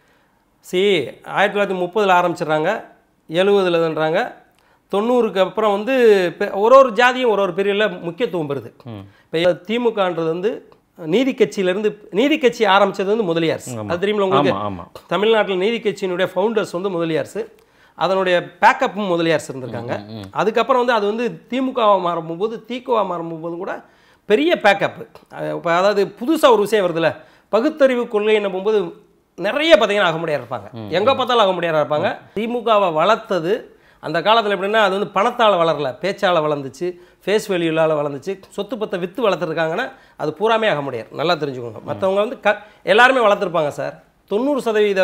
சி ஆயிரத்தி தொள்ளாயிரத்தி முப்பதில் ஆரம்பிச்சிடுறாங்க எழுபதுலன்றாங்க தொண்ணூறுக்கு அப்புறம் வந்து இப்ப ஒரு ஒரு ஜாதியும் ஒரு ஒரு பிரிவில் முக்கியத்துவம் பெறுது இப்போ திமுகன்றது வந்து நீதி கட்சியிலேருந்து நீதி கட்சி ஆரம்பிச்சது வந்து முதலியார்ஸ் அது தெரியுமில்ல உங்களுக்கு ஆமா ஆமா தமிழ்நாட்டில் நீதி கட்சியினுடைய ஃபவுண்டர்ஸ் வந்து முதலியார்ஸ் அதனுடைய பேக்கப்பும் முதலியார்ஸ் இருந்திருக்காங்க அதுக்கப்புறம் வந்து அது வந்து திமுகவாக மாறும்போது திமுகவா மாறும்போது கூட பெரிய பேக்கப் இப்போ அதாவது புதுசாக ஒரு விஷயம் வருதுல்ல பகுத்தறிவு கொள்கை என்ன போகும்போது நிறைய பார்த்தீங்கன்னா அகமுடையார் இருப்பாங்க எங்கே பார்த்தாலும் அகமுடையாராக இருப்பாங்க திமுகவை வளர்த்தது அந்த காலத்தில் எப்படின்னா அது வந்து பணத்தால் வளரல பேச்சால் வளர்ந்துச்சு ஃபேஸ் வேல்யூலால் வளர்ந்துச்சு சொத்து பத்தை விற்று வளர்த்துருக்காங்கன்னா அது பூராமே அகமுடையார் நல்லா தெரிஞ்சுக்கோங்க மற்றவங்க வந்து க எல்லாருமே வளர்த்துருப்பாங்க சார் தொண்ணூறு சதவீத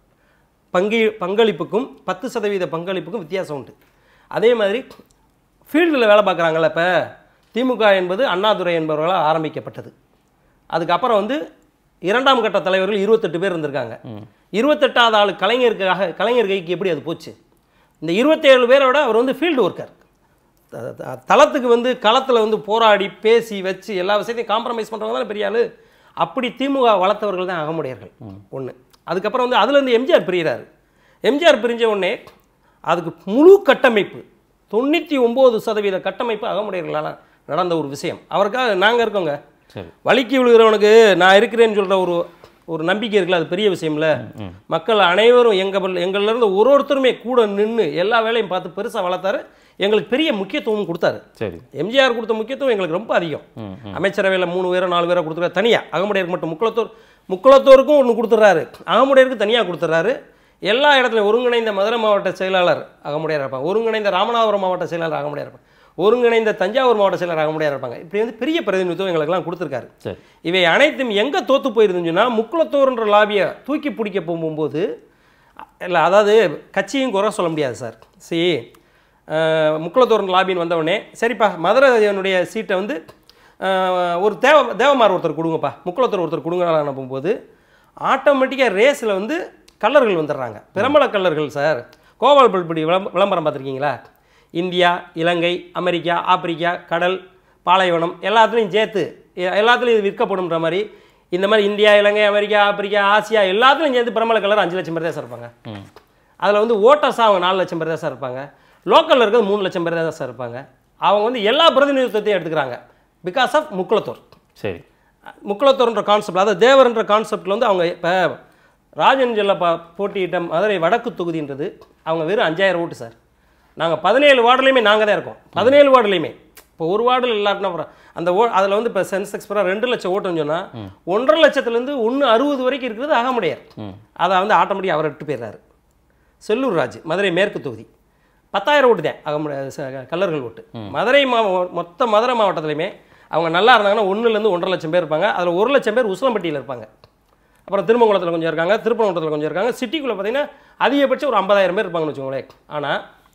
பங்கி பங்களிப்புக்கும் பத்து சதவீத பங்களிப்புக்கும் வித்தியாசம் உண்டு அதே மாதிரி ஃபீல்டில் வேலை பார்க்குறாங்கல்ல இப்போ திமுக என்பது அண்ணாதுரை என்பவர்களால் ஆரம்பிக்கப்பட்டது அதுக்கப்புறம் வந்து இரண்டாம் கட்ட தலைவர்கள் இருபத்தெட்டு பேர் இருந்திருக்காங்க இருபத்தெட்டாவது ஆள் கலைஞருக்காக கலைஞர் கைக்கு எப்படி அது போச்சு இந்த இருபத்தேழு பேரோட அவர் வந்து ஃபீல்டு ஒர்க்கர் த- த- தளத்துக்கு வந்து களத்தில் வந்து போராடி பேசி வச்சு எல்லா விஷயத்தையும் காம்ப்ரமைஸ் பண்ணுறவங்க தான் பெரிய ஆளு அப்படி திமுக வளர்த்தவர்கள் தான் அகமுடையர்கள் ஒன்று அதுக்கப்புறம் வந்து அதுலேருந்து எம்ஜிஆர் பிரிகிறாரு எம்ஜிஆர் பிரிஞ்ச உடனே அதுக்கு முழு கட்டமைப்பு தொண்ணூற்றி ஒம்பது சதவீத கட்டமைப்பு அகமுடையர்களால் நடந்த ஒரு விஷயம் அவருக்காக நாங்கள் இருக்கோங்க சரி வலிக்கு விழுகிறவனுக்கு நான் இருக்கிறேன்னு சொல்கிற ஒரு ஒரு நம்பிக்கை இருக்குல்ல அது பெரிய விஷயம்ல மக்கள் அனைவரும் எங்கள் எங்கள்ல இருந்து ஒரு ஒருத்தருமே கூட நின்று எல்லா வேலையும் பார்த்து பெருசாக வளர்த்தாரு எங்களுக்கு பெரிய முக்கியத்துவம் கொடுத்தாரு சரி எம்ஜிஆர் கொடுத்த முக்கியத்துவம் எங்களுக்கு ரொம்ப அதிகம் அமைச்சரவையில் மூணு பேரோ நாலு பேரோ கொடுத்துருக்காரு தனியாக அகமுடையருக்கு மட்டும் முக்குளத்தூர் முக்குளத்தூருக்கும் ஒன்று கொடுத்துட்றாரு அகமுடையருக்கு தனியாக கொடுத்துட்றாரு எல்லா இடத்துலையும் ஒருங்கிணைந்த மதுரை மாவட்ட செயலாளர் அகமுடையார் இருப்பாங்க ஒருங்கிணைந்த ராமநாதபுரம் மாவட்ட செயலாளர் அகமுடையார் இருப்பாங்க ஒருங்கிணைந்த தஞ்சாவூர் மாவட்ட செயலர் அகமுடையார் இருப்பாங்க இப்படி வந்து பெரிய பிரதிநிதித்துவம் எங்களுக்கெல்லாம் கொடுத்துருக்காரு சரி இவை அனைத்தும் எங்கே தோத்து போயிருந்துச்சுன்னா முக்குளத்தோர்ன்ற லாபியை தூக்கி பிடிக்க போகும்போது இல்லை அதாவது கட்சியும் குறை சொல்ல முடியாது சார் சி முக்குளத்தோரன் லாபின்னு வந்தவுடனே சரிப்பா மதுரையனுடைய சீட்டை வந்து அஹ், ஒரு தேவ தேவமார் ஒருத்தர் கொடுங்கப்பா முக்குளத்தூர் ஒருத்தர் கொடுங்கன்னு போகும்போது ஆட்டோமேட்டிக்காக ரேஸில் வந்து கல்லர்கள் வந்துடுறாங்க பிரபல கல்லர்கள் சார் கோபால் பல்படி விளம்ப விளம்பரம் பார்த்துருக்கீங்களா இந்தியா இலங்கை அமெரிக்கா ஆப்பிரிக்கா கடல் பாலைவனம் எல்லாத்துலேயும் சேர்த்து எ- எல்லாத்துலேயும் இது விற்கப்படும்ன்ற மாதிரி இந்த மாதிரி India Ilangai America Africa Asia எல்லாத்துலேயும் சேர்த்து பிரபல கலர் அஞ்சு லட்சம் பேர் தான் சார் இருப்பாங்க அதில் வந்து ஓட்டர்ஸாக அவங்க நாலு லட்சம் பேர் தான் சார் இருப்பாங்க லோக்கலில் இருக்கிறது மூணு லட்சம் பேர் தான் சார் இருப்பாங்க அவங்க வந்து எல்லா பிரதிநிதித்துவத்தையும் எடுத்துக்கிறாங்க பிகாஸ் ஆஃப் முக்குளத்தூர் சரி முக்குளத்தூர்ன்ற கான்செப்ட் அதாவது தேவர்ன்ற கான்செப்டில் வந்து அவங்க இப்போ ராஜன் ஜெல்லப்பா போட்டியிட்ட மதுரை வடக்கு தொகுதின்றது அவங்க வெறும் அஞ்சாயிரம் ஓட்டு சார் நாங்கள் பதினேழு வார்டுலையுமே நாங்கள் தான் இருக்கோம் பதினேழு வார்டுலையுமே இப்போ ஒரு வார்டில் இல்லாட்டினா அப்புறம் அந்த ஓ அதில் வந்து இப்போ சென்செக்ஸ் பிறகு ரெண்டு லட்சம் ஓட்டுன்னு சொன்னால் ஒன்றரை லட்சத்துலேருந்து ஒன்று அறுபது வரைக்கும் இருக்கிறது அகமுடையார் அதை வந்து ஆட்டோமேட்டிக்காக அவர் விட்டு போயிடுறாரு செல்லூர் ராஜ் மதுரை மேற்கு தொகுதி பத்தாயிரம் ஓட்டு தான் அகமுடைய ச- கல்லர்கள் ஓட்டு மதுரை மாவ மொத்த மதுரை மாவட்டத்துலையுமே அவங்க நல்லா இருந்தாங்கன்னா ஒன்றுலேருந்து ஒன்றரை லட்சம் பேர் இருப்பாங்க அதில் ஒரு லட்சம் பேர் உசிலம்பட்டியில் இருப்பாங்க அப்புறம் திருமங்கலத்தில் கொஞ்சம் இருக்காங்க திருப்பரங்குன்றத்தில் கொஞ்சம் இருக்காங்க சிட்டிக்குள்ளே பார்த்தீங்கன்னா அதிகபட்சம் ஒரு ஐம்பதாயிரம் பேர் இருப்பாங்கன்னு வச்சுக்கோங்களேன் ஆனால்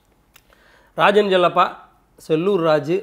ராஜன் ஜெல்லப்பா செல்லூர் ராஜு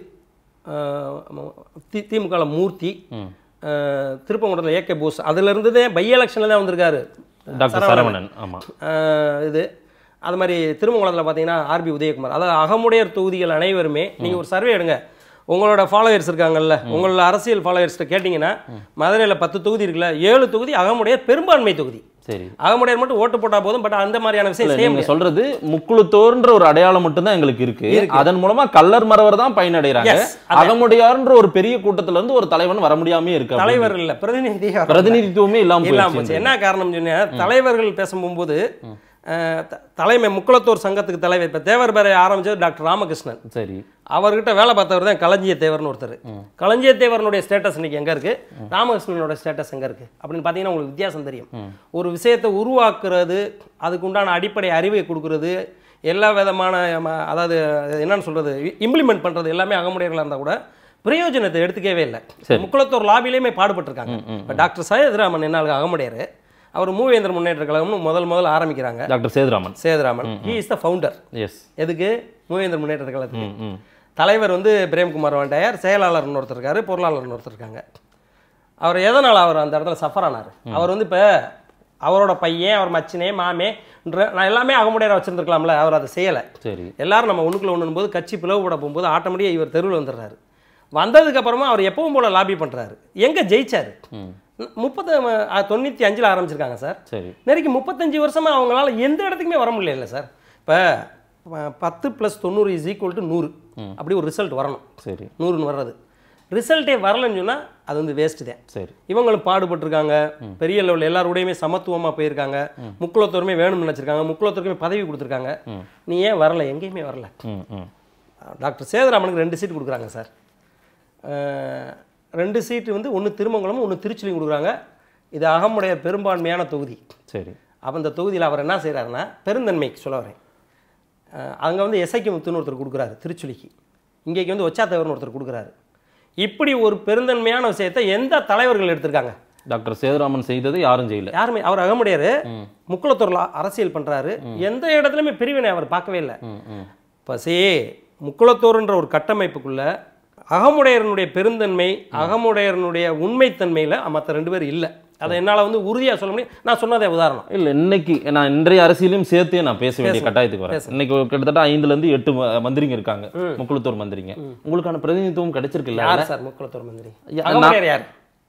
தி திமுகவில் மூர்த்தி அஹ், திருப்பங்குன்றத்தில் ஏகே போஸ் அதுலேருந்து தான் பை எலெக்ஷனில் தான் வந்திருக்காரு டாக்டர் சரவணன் ஆமா ஆஹ் இது அது மாதிரி திருமங்கலத்தில் பார்த்தீங்கன்னா ஆர்பி உதயகுமார் அதாவது அகமுடையர் தொகுதிகள் அனைவருமே நீங்கள் ஒரு சர்வே எடுங்க உங்களோட ஃபாலோவர்ஸ் இருக்காங்கல்ல உங்களோட அரசியல் ஃபாலோவர்ஸ்ட்ட கேட்டிங்கன்னா மதுரையில் பத்து தொகுதி இருக்குல்ல ஏழு தொகுதி அகமுடையர் பெரும்பான்மை தொகுதி சரி அகமுடையர் மட்டும் ஓட்டு போட்டால் போதும் பட் அந்த மாதிரியான விஷயம் இல்ல, செய்ய நீங்க முடியாது சொல்றது முக்குளுத்தோர்ன்ற ஒரு அடையாளம் மட்டும்தான் எங்களுக்கு இருக்கு அதன் மூலமா கல்லர் மறவர் தான் பயனடைறாங்க Yes, அதான். அகமுடையார்ன்ற ஒரு பெரிய கூட்டத்துல இருந்து ஒரு தலைவன் வர முடியாம இருக்கு தலைவர் இல்லை பிரதிநிதி பிரதிநிதித்துவமே இல்லாம இல்லாம போயிடுச்சு போச்சு என்ன காரணம் சொன்னா தலைவர்கள் பேசும்போது அஹ், த- தலைமை முக்குளத்தூர் சங்கத்துக்கு தலைவர் இப்போ தேவர் பேரை ஆரம்பிச்சது டாக்டர் ராமகிருஷ்ணன் சரி அவர்கிட்ட வேலை பார்த்தவர் தான் களஞ்சிய தேவர்னு ஒருத்தர் களஞ்சிய தேவரனுடைய ஸ்டேட்டஸ் இன்னைக்கு எங்கே இருக்குது ராமகிருஷ்ணனோட ஸ்டேட்டஸ் எங்கே இருக்குது அப்படின்னு பார்த்தீங்கன்னா உங்களுக்கு வித்தியாசம் தெரியும் ஒரு விஷயத்தை உருவாக்குறது அதுக்கு உண்டான அடிப்படை அறிவை கொடுக்கறது எல்லா விதமான ம- அதாவது என்னன்னு சொல்கிறது இம்ப்ளிமெண்ட் பண்ணுறது எல்லாமே அகமுடையர்களாக இருந்தால் கூட பிரயோஜனத்தை எடுத்துக்கவே இல்லை முக்குளத்தூர் லாபிலையுமே பாடுபட்டிருக்காங்க இப்போ டாக்டர் சையத்ராமன் என்ன அகமுடையார் அவர் மூவேந்திர முன்னேற்ற கழகம்னு முதல் முதல்ல ஆரம்பிக்கிறாங்க doctor Sethuraman Sethuraman he is the founder yes எதுக்கு மூவேந்திர முன்னேற்ற கழகத்துக்கு ம் ம் தலைவர் வந்து பிரேம்குமார் வாண்டையார் செயலாளர்னு ஒருத்தர் இருக்காரு பொருளாளர்னு ஒருத்தர் இருக்காங்க அவர் எதனால் அவர் அந்த இடத்துல சஃபர் ஆனார் அவர் வந்து இப்போ அவரோட பையன் அவர் மச்சினே மாமேன்ற நான் எல்லாமே அகமுடையார வச்சிருந்துருக்கலாம்ல அவர் அதை செய்யலை சரி எல்லாரும் நம்ம ஒண்ணுக்குள்ள ஒன்று போது கட்சி பிளவுபட போகும்போது ஆட்டோமேட்டிக்காக இவர் தெருவில் வந்துடுறாரு வந்ததுக்கு அப்புறமா அவர் எப்பவும் போல லாபி பண்றாரு எங்க ஜெயிச்சாரு ம் முப்பது தொண்ணூற்றி அஞ்சில் ஆரம்பிச்சிருக்காங்க சார் சரி நெருக்கி முப்பத்தஞ்சு வருஷமா அவங்களால எந்த இடத்துக்குமே வர முடியல சார் இப்போ பத்து ப்ளஸ் தொண்ணூறு இஸ் ஈக்குவல் டு நூறு அப்படி ஒரு ரிசல்ட் வரணும் சரி நூறுன்னு வர்றது ரிசல்ட்டே வரலன்னு சொன்னா அது வந்து வேஸ்ட்டு தான் சரி இவங்களும் பாடுபட்டிருக்காங்க பெரிய லெவலில் எல்லாரோடையுமே சமத்துவமா போயிருக்காங்க முக்குளத்தோருமே வேணும்னு நினச்சிருக்காங்க முக்குளத்தோருக்குமே பதவி கொடுத்துருக்காங்க நீ ஏன் வரல எங்கேயுமே வரல ம் ம் டாக்டர் சேதராமனுக்கு ரெண்டு சீட் கொடுக்குறாங்க சார் அஹ், ரெண்டு சீட்டு வந்து ஒன்று திருமங்கலமும் ஒன்று திருச்சிலையும் கொடுக்குறாங்க இது அகமுடைய பெரும்பான்மையான தொகுதி சரி அப்போ இந்த தொகுதியில் அவர் என்ன செய்கிறாருன்னா பெருந்தன்மைக்கு சொல்ல வரேன் அங்கே வந்து எஸ்ஐக்கு முத்துன்னு ஒருத்தர் கொடுக்குறாரு திருச்சுலிக்கு இங்கேக்கு வந்து ஒச்சாத்தவர்னு ஒருத்தர் கொடுக்குறாரு இப்படி ஒரு பெருந்தன்மையான விஷயத்தை எந்த தலைவர்கள் எடுத்திருக்காங்க டாக்டர் சேதுராமன் செய்தது யாரும் செய்யல யாருமே அவர் அகமுடையார் முக்குளத்தூரில் அரசியல் பண்ணுறாரு எந்த இடத்துலையுமே பிரிவினை அவர் பார்க்கவே இல்லை ம் ம் இப்போ சே முக்குளத்தோர்ன்ற ஒரு கட்டமைப்புக்குள்ள அகமுடையரனுடைய பெருந்தன்மை அகமுடையரனுடைய உண்மைத்தன்மையில் மற்ற ரெண்டு பேர் இல்லை அதை என்னால் வந்து உறுதியாக சொல்ல முடியும் நான் சொன்னதே உதாரணம் இல்ல இன்னைக்கு நான் இன்றைய அரசியலையும் சேர்த்தே நான் பேச வேண்டிய கட்டாயத்துக்கு வரேன் இன்னைக்கு ஒரு கிட்டத்தட்ட ஐந்துல இருந்து எட்டு ம- மந்திரிங்க இருக்காங்க முக்குளத்தூர் மந்திரிங்க உங்களுக்கான பிரதிநிதித்துவம் கிடைச்சிருக்குல்ல யார் சார் முக்குளத்தூர் மந்திரி யா- அகமுடையார் யார்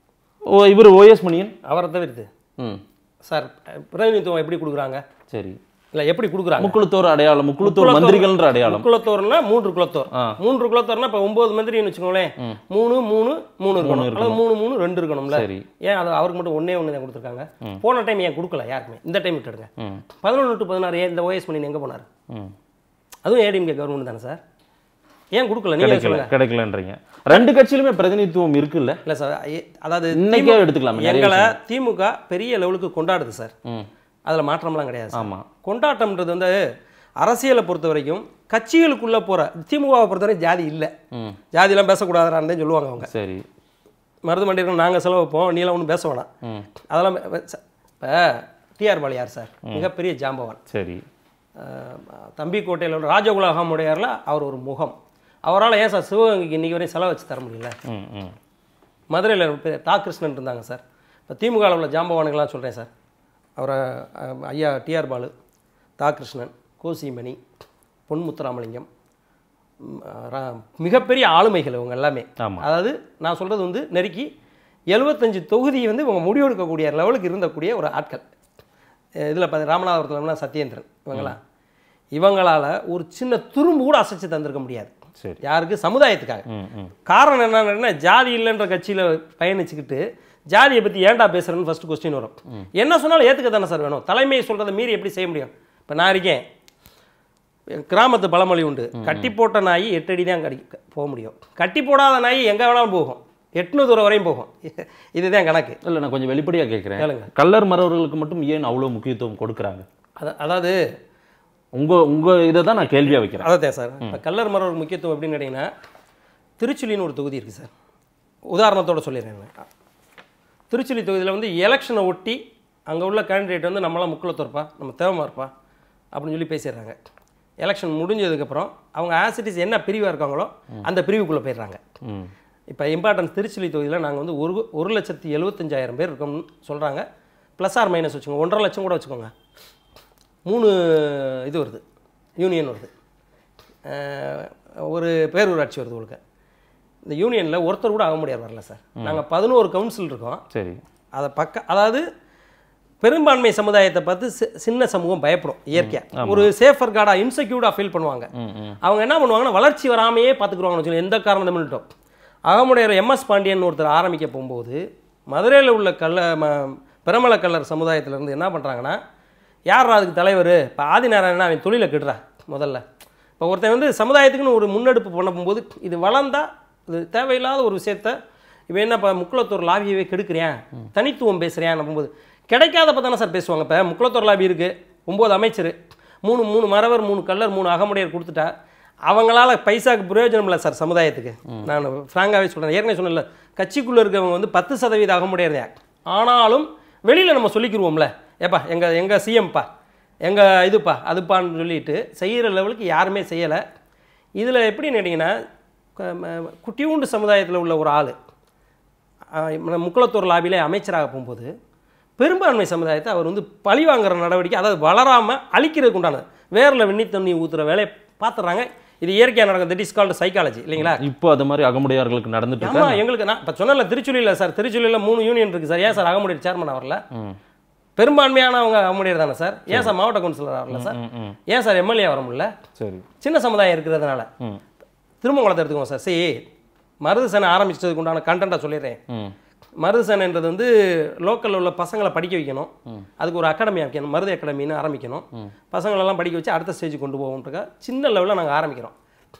ஓ இவர் ஓஎஸ் மணியன் அவரை தவிர்த்து ம் சார் பிரதிநிதித்துவம் எப்படி கொடுக்குறாங்க சரி இல்லை எப்படி கொடுக்குறாங்க முக்குளத்தூர் அடையாளம் முக்குளத்தூர் மந்திரிகள்ன்ற அடையாளம் முக்குளத்தோர்னா மூன்று குளத்தோர் ஆ. மூன்று குளத்தோர்னா இப்போ ஒன்பது மந்திரின்னு வச்சுக்கோங்களேன் மூணு மூணு மூணு இருக்கணும் அல்லது மூணு மூணு ரெண்டு இருக்கணும்ல சரி ஏன் அது அவருக்கு மட்டும் ஒண்ணே ஒன்று தான் கொடுத்துருக்காங்க போன டைம் ஏன் கொடுக்கல யாருக்குமே இந்த டைம் விட்டுடுங்க ம் பதினொன்று டு பதினாறு ஏன் இந்த ஓஎஸ் பண்ணி எங்கே போனார் ம் அதுவும் ஏடிஎம்கே கவர்மெண்ட் தானே சார் ஏன் கொடுக்கல நீங்க கிடைக்கல சொல்லுங்க கிடைக்கலன்றீங்க ரெண்டு கட்சியிலுமே பிரதிநிதித்துவம் இருக்குல்ல இல்லை சார் ஏ- அதாவது இன்னைக்கே எடுத்துக்கலாம் நிறைய எங்களை திமுக பெரிய லெவலுக்கு கொண்டாடுது சார் ம் அதில் மாற்றம்லாம் கிடையாது சார். ஆமா கொண்டாட்டம்ன்றது வந்து அரசியலை பொறுத்த வரைக்கும் கட்சிகளுக்குள்ளே போகிற திமுகவை பொறுத்தவரை ஜாதி இல்லை ம் ஜாதிலாம் பேசக்கூடாதான்னு சொல்லுவாங்க அவங்க சரி மருது மண்டிகள் நாங்கள் செலவு வைப்போம் நீலாம் ஒன்றும் பேச வேணாம் ம் அதெல்லாம் இப்போ டிஆர் பாலியார் சார் மிகப்பெரிய ஜாம்பவான் சரி அஹ், தம்பி கோட்டையில் உள்ள ராஜகுலகம் உடையாரில் அவர் ஒரு முகம் அவரால் ஏன் சார் சிவகங்கைக்கு இன்றைக்கி வரையும் செலவு வச்சு தர முடியல ம் ம் மதுரையில் தா கிருஷ்ணன் இருந்தாங்க சார் இப்போ திமுகவில் உள்ள ஜாம்பவானுங்களாம் சொல்கிறேன் சார் அவரை அஹ், ஐயா டிஆர் பாலு தா கிருஷ்ணன் கோசிமணி பொன் முத்துராமலிங்கம் ம், ரா- மிகப்பெரிய ஆளுமைகள் இவங்க எல்லாமே ஆமா. அதாவது நான் சொல்கிறது வந்து நெருக்கி எழுபத்தஞ்சு தொகுதி வந்து இவங்க முடிவெடுக்கக்கூடிய லெவலுக்கு இருந்தக்கூடிய ஒரு ஆட்கள் இதில் பார்த்து ராமநாதபுரத்தில் சத்யேந்திரன் இவங்களாம் இவங்களால் ஒரு சின்ன துரும்பு கூட அசைச்சு தந்திருக்க முடியாது சரி யாருக்கு சமுதாயத்துக்காக ம் ம் காரணம் என்னன்னா ஜாதி இல்லைன்ற கட்சியில் பயணிச்சுக்கிட்டு ஜாதியை பற்றி ஏன்டா பேசுறேன்னு ஃபர்ஸ்ட் கொஸ்டின் வரும் என்ன சொன்னாலும் ஏற்றுக்க தானே சார் வேணும் தலைமை சொல்கிறத மீறி எப்படி செய்ய முடியும் இப்போ நான் இருக்கேன் என் கிராமத்து பழமொழி உண்டு கட்டி போட்ட நாய் எட்டு அடி தான் கடி போக முடியும் கட்டி போடாத நாய் எங்கே வேணாலும் போகும் எட்நூறு தூரம் வரையும் போகும் இதுதான் கணக்கு இல்ல நான் கொஞ்சம் வெளிப்படையா கேட்கிறேன் கேளுங்க. கல்லர் மறவர்களுக்கு மட்டும் ஏன் அவ்வளவு முக்கியத்துவம் கொடுக்குறாங்க அத- அதாவது உங்க உங்க இதை தான் நான் கேள்வியா வைக்கிறேன் அதான் சார் இப்போ கல்லர் மரவர் முக்கியத்துவம் எப்படின்னு கேட்டிங்கன்னா திருச்சுலின்னு ஒரு தொகுதி இருக்குது சார் உதாரணத்தோட சொல்லிடுறேன் நான். திருச்சுலி தொகுதியில் வந்து எலெக்ஷனை ஒட்டி அங்கே உள்ள கேண்டிடேட் வந்து நம்மளாம் முக்குளத்தோர்ப்பா நம்ம தேவமா இருப்பா அப்படின்னு சொல்லி பேசிடுறாங்க எலெக்ஷன் முடிஞ்சதுக்கப்புறம் அவங்க ஆசிட்டிஸ் என்ன பிரிவாக இருக்காங்களோ அந்த பிரிவுக்குள்ளே போயிடுறாங்க ம் இப்போ இம்பார்ட்டன்ஸ் திருச்சுலி தொகுதியில் நாங்கள் வந்து ஒரு ஒரு லட்சத்தி எழுபத்தஞ்சாயிரம் பேர் இருக்கோம்னு சொல்கிறாங்க ப்ளஸ் ஆர் மைனஸ் வச்சுக்கோங்க ஒன்றரை லட்சம் கூட வச்சுக்கோங்க மூணு இது வருது யூனியன் வருது அஹ், ஒரு பேரூராட்சி வருது உங்களுக்கு இந்த யூனியனில் ஒருத்தர் கூட ஆக முடியாது வரல சார் நாங்கள் பதினோரு கவுன்சில் இருக்கோம் சரி அதை பக்க அதாவது பெரும்பான்மை சமுதாயத்தை பார்த்து சி- சின்ன சமூகம் பயப்படும் இயற்கையாக ஒரு சேஃபர் கார்டாக இன்செக்யூர்டாக ஃபீல் பண்ணுவாங்க ம் ம் அவங்க என்ன பண்ணுவாங்கன்னா வளர்ச்சி வராமையே பார்த்துக்குருவாங்கன்னு வச்சுக்கோங்க எந்த காரணம் பண்ணிட்டோம் அகமுடையர் எம்எஸ் பாண்டியன் ஒருத்தர் ஆரம்பிக்க போகும்போது மதுரையில் உள்ள கல்ல ம பிரமல கல்லர் சமுதாயத்திலேருந்து என்ன பண்ணுறாங்கன்னா யார் அதுக்கு தலைவர் இப்போ ஆதிநாராயணன் அவன் தொழிலை கெடுறா முதல்ல இப்போ ஒருத்தன் வந்து சமுதாயத்துக்குன்னு ஒரு முன்னெடுப்பு பண்ண போகும்போது இது வளர்ந்தா இது தேவையில்லாத ஒரு விஷயத்த இவன் என்ன இப்போ முக்குளத்தூர் லாபியவே கெடுக்கிறேன் தனித்துவம் பேசுகிறேன் போகும்போது கிடைக்காதப்ப தானே சார் பேசுவாங்க இப்போ முக்குளத்தூர் லாபி இருக்குது ஒம்பது அமைச்சர் மூணு மூணு மறவர் மூணு கல்லர் மூணு அகமுடையர் கொடுத்துட்டா அவங்களால பைசாக்கு பிரயோஜனம் இல்லை சார் சமுதாயத்துக்கு நான் ஃப்ராங்காகவே சொல்கிறேன் ஏற்கனவே சொன்னேன்ல கட்சிக்குள்ளே இருக்கவங்க வந்து பத்து சதவீத அகமுடையர் ஆனாலும் வெளியில் நம்ம சொல்லிக்கிருவோம்ல ஏப்பா எங்கள் எங்கள் சிஎம்ப்பா எங்கள் இதுப்பா அதுப்பான்னு சொல்லிட்டு செய்கிற லெவலுக்கு யாருமே செய்யலை இதில் எப்படின்னு கேட்டிங்கன்னா க- ம- குட்டியூண்டு சமுதாயத்தில் உள்ள ஒரு ஆள் முக்குளத்தூர் லாபியிலே அமைச்சராக போகும்போது பெரும்பான்மை சமுதாயத்தை அவர் வந்து பழி வாங்குற நடவடிக்கை அதாவது வளராமல் அழிக்கிறதுக்கு உண்டானது வேரில் வெண்ணி தண்ணி ஊற்றுற வேலையை பார்த்துறாங்க இது இயற்கையாக நடக்கும் தட் இஸ் கால்டு சைக்காலஜி இல்லைங்களா இப்போ அது மாதிரி அகமுடையார்களுக்கு நடந்துட்டு ஆமா இருக்கா எங்களுக்கு நான் இப்போ சொன்னல திருச்சுழியில் சார் திருச்சுழியில் மூணு யூனியன் இருக்குது சார் ஏன் சார் அகமுடியர் சேர்மன் வரல ம். பெரும்பான்மையானவங்க அகமுடியர் தானே சார் ஏன் சார் மாவட்ட கவுன்சிலர் வரல சார் ம், ம். ஏன் சார் எம்எல்ஏ வர முடியல சரி சின்ன சமுதாயம் இருக்கிறதுனால ம் திருமங்கலத்தை எடுத்துக்கோங்க சார் சரி மருது சேனை ஆரம்பிச்சதுக்கு உண்டான கண்டென்ட்டாக சொல்லிடுறேன் ம் மருது சேனைன்றது வந்து லோக்கலில் உள்ள பசங்களை படிக்க வைக்கணும் அதுக்கு ஒரு அகாடமி வைக்கணும் மருது அகாடமின்னு ஆரம்பிக்கணும் பசங்களெல்லாம் படிக்க வச்சு அடுத்த ஸ்டேஜ் கொண்டு போவோம்ன்றக்கா சின்ன லெவலில் நாங்கள் ஆரம்பிக்கிறோம்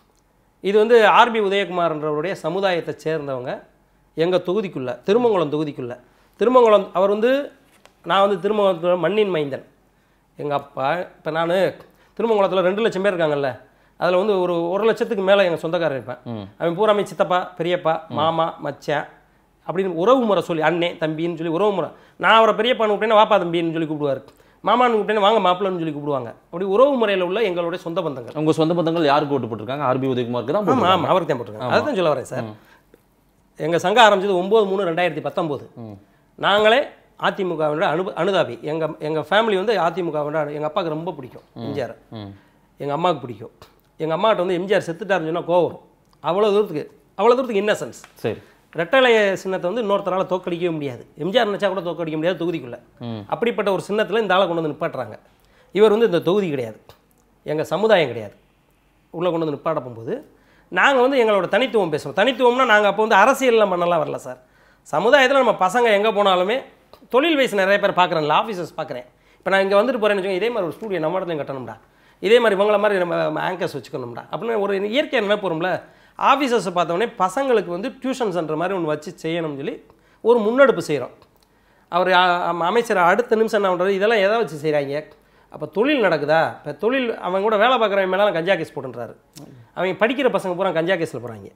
இது வந்து ஆர்பி உதயகுமார்ன்றவருடைய சமுதாயத்தை சேர்ந்தவங்க எங்கள் தொகுதிக்குள்ள திருமங்கலம் தொகுதிக்குள்ள திருமங்கலம் அவர் வந்து நான் வந்து திருமங்கலத்தில் மண்ணின் மைந்தன் எங்கள் அப்பா இப்போ நான் திருமங்கலத்தில் ரெண்டு லட்சம் பேர் இருக்காங்கல்ல அதில் வந்து ஒரு ஒரு லட்சத்துக்கு மேலே எங்கள் சொந்தக்காரர் இருப்பேன் அவன் பூராமே சித்தப்பா பெரியப்பா மாமா மச்சான் அப்படின்னு உறவு முறை சொல்லி அண்ணே தம்பின்னு சொல்லி உறவு முறை நான் அவரை பெரியப்பான்னு கூப்பிட்டேன்னா வாப்பா தம்பின்னு சொல்லி கூப்பிடுவார் மாமான்னு கூப்பிட்டேன்னா வாங்க மாப்பிள்ளன்னு சொல்லி கூப்பிடுவாங்க அப்படி உறவு முறையில் உள்ள எங்களுடைய சொந்த பந்தங்கள் உங்க சொந்த பந்தங்கள் யாருக்கு ஓட்டு போட்டிருக்காங்க ஆர்பி உதயகுமாருக்கு தான் ஆமாம் போட்டிருக்காங்க. ஆமாம் அவருக்கு தான் போட்டிருக்காங்க அதுதான் சொல்ல வரேன் சார் எங்கள் சங்கம் ஆரம்பிச்சது ஒம்பது மூணு ரெண்டாயிரத்தி பத்தொம்போது நாங்களே அதிமுகவினோட அனு அனுதாபி எங்கள் எங்கள் ஃபேமிலி வந்து அதிமுகவினோட எங்கள் அப்பாவுக்கு ரொம்ப பிடிக்கும் எம்ஜிஆர் ம். எங்கள் அம்மாவுக்கு பிடிக்கும் எங்கள் அம்மாட்ட வந்து எம்ஜிஆர் செத்துட்டாருன்னு சொன்னால் கோவம் வரும் அவ்வளோ தூரத்துக்கு அவ்வளோ தூரத்துக்கு இன்னசென்ஸ் சரி ரெட்டலைய சின்னத்தை வந்து இன்னொருத்தரால் தோக்கடிக்கவே முடியாது எம்ஜிஆர் நினச்சா கூட தோக்கடிக்க முடியாது தொகுதிக்குள்ளே அப்படிப்பட்ட ஒரு சின்னத்தில் இந்த ஆளை கொண்டு வந்து நிப்பாட்டுறாங்க இவர் வந்து இந்த தொகுதி கிடையாது எங்கள் சமுதாயம் கிடையாது உள்ளே கொண்டு வந்து நிப்பாட்ட போகும்போது நாங்கள் வந்து எங்களோட தனித்துவம் பேசுகிறோம் தனித்துவம்னா நாங்கள் அப்போ வந்து அரசியல்லாம் பண்ணலாம் வரல சார் சமுதாயத்தில் நம்ம பசங்க எங்கே போனாலுமே தொழில் வயசு நிறைய பேர் பார்க்குறேன்ல ஆஃபீஸர்ஸ் பார்க்குறேன் இப்போ நான் இங்கே வந்துட்டு போகிறேன்னு வச்சுக்கோங்க இதே மாதிரி ஒரு ஸ்டூடியோ நம்ம இடத்துலையும் கட்டணும்டா இதே மாதிரி இவங்கள மாதிரி நம்ம ஆங்கர்ஸ் வச்சுக்கணும்டா அப்படின்னு ஒரு இயற்கை நினைப்பு வரும்ல ஆஃபீஸர்ஸை பார்த்தோன்னே பசங்களுக்கு வந்து டியூஷன் சென்டர் மாதிரி ஒன்று வச்சு செய்யணும்னு சொல்லி ஒரு முன்னெடுப்பு செய்கிறோம் அவர் அ- அ- அமைச்சர் அடுத்த நிமிஷம் என்ன பண்ணுறது இதெல்லாம் எதை வச்சு செய்கிறாங்க அப்போ தொழில் நடக்குதா இப்போ தொழில் அவங்க கூட வேலை பார்க்குறவங்க மேலாம் கஞ்சா கேஸ் போட்டுன்றாரு அவங்க படிக்கிற பசங்க பூரா கஞ்சா கேஸில் போகிறாங்க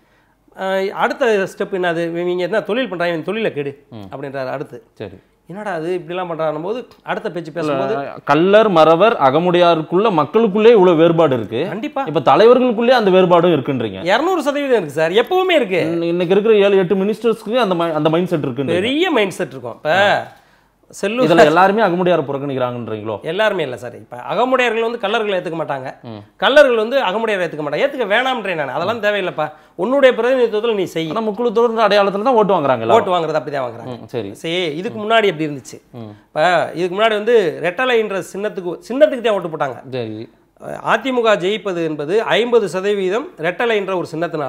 அடுத்த ஸ்டெப் என்னது இவங்க என்ன தொழில் பண்ணுறாங்க இவன் தொழிலை கெடு அப்படின்றாரு அடுத்து சரி என்னடா அது இப்படிலாம் பண்ணுறான் போது அடுத்த பேச்சு பேசும்போது கல்லர் மறவர் அகமுடையாருக்குள்ள மக்களுக்குள்ளே இவ்வளவு வேறுபாடு இருக்கு கண்டிப்பாக இப்ப தலைவர்களுக்குள்ளே அந்த வேறுபாடும் இருக்குன்றீங்க இரநூறு சதவீதம் இருக்குது சார் எப்பவுமே இருக்குது இன்ன- இன்னைக்கு இருக்கிற ஏழு எட்டு மினிஸ்டர்ஸ்க்கு அந்த mi- அந்த மைண்ட் செட் இருக்கு பெரிய மைண்ட் செட் இருக்கும் இப்போ செல்லு இதுல எல்லாருமே அகமுடையார புறக்கணிக்கிறாங்கன்றீங்களோ எல்லாருமே இல்லை சார் இப்போ அகமுடையர்கள் வந்து கல்லர்கள் ஏற்றுக்க மாட்டாங்க கல்லர்கள் வந்து அகமுடையர் ஏற்றுக்க மாட்டாங்க ஏற்றுக்க வேணாம்ன்றேன் நான் அதெல்லாம் தேவையில்லைப்பா உன்னுடைய பிரதிநிதித்துவத்தில் நீ செய் ஆனா முக்குளத்தோர் அடையாளத்துல தான் ஓட்டு வாங்குறாங்க ஓட்டு வாங்குறது அப்படி தான் வாங்குறாங்க ம், சரி சரி இதுக்கு முன்னாடி எப்படி இருந்துச்சு இப்போ இதுக்கு முன்னாடி வந்து ரெட்டலைன்ற சின்னத்துக்கு சின்னத்துக்கு தான் ஓட்டு போட்டாங்க சரி அஹ் அதிமுக ஜெயிப்பது என்பது ஐம்பது சதவீதம் ரெட்டலைன்ற ஒரு சின்னத்தினால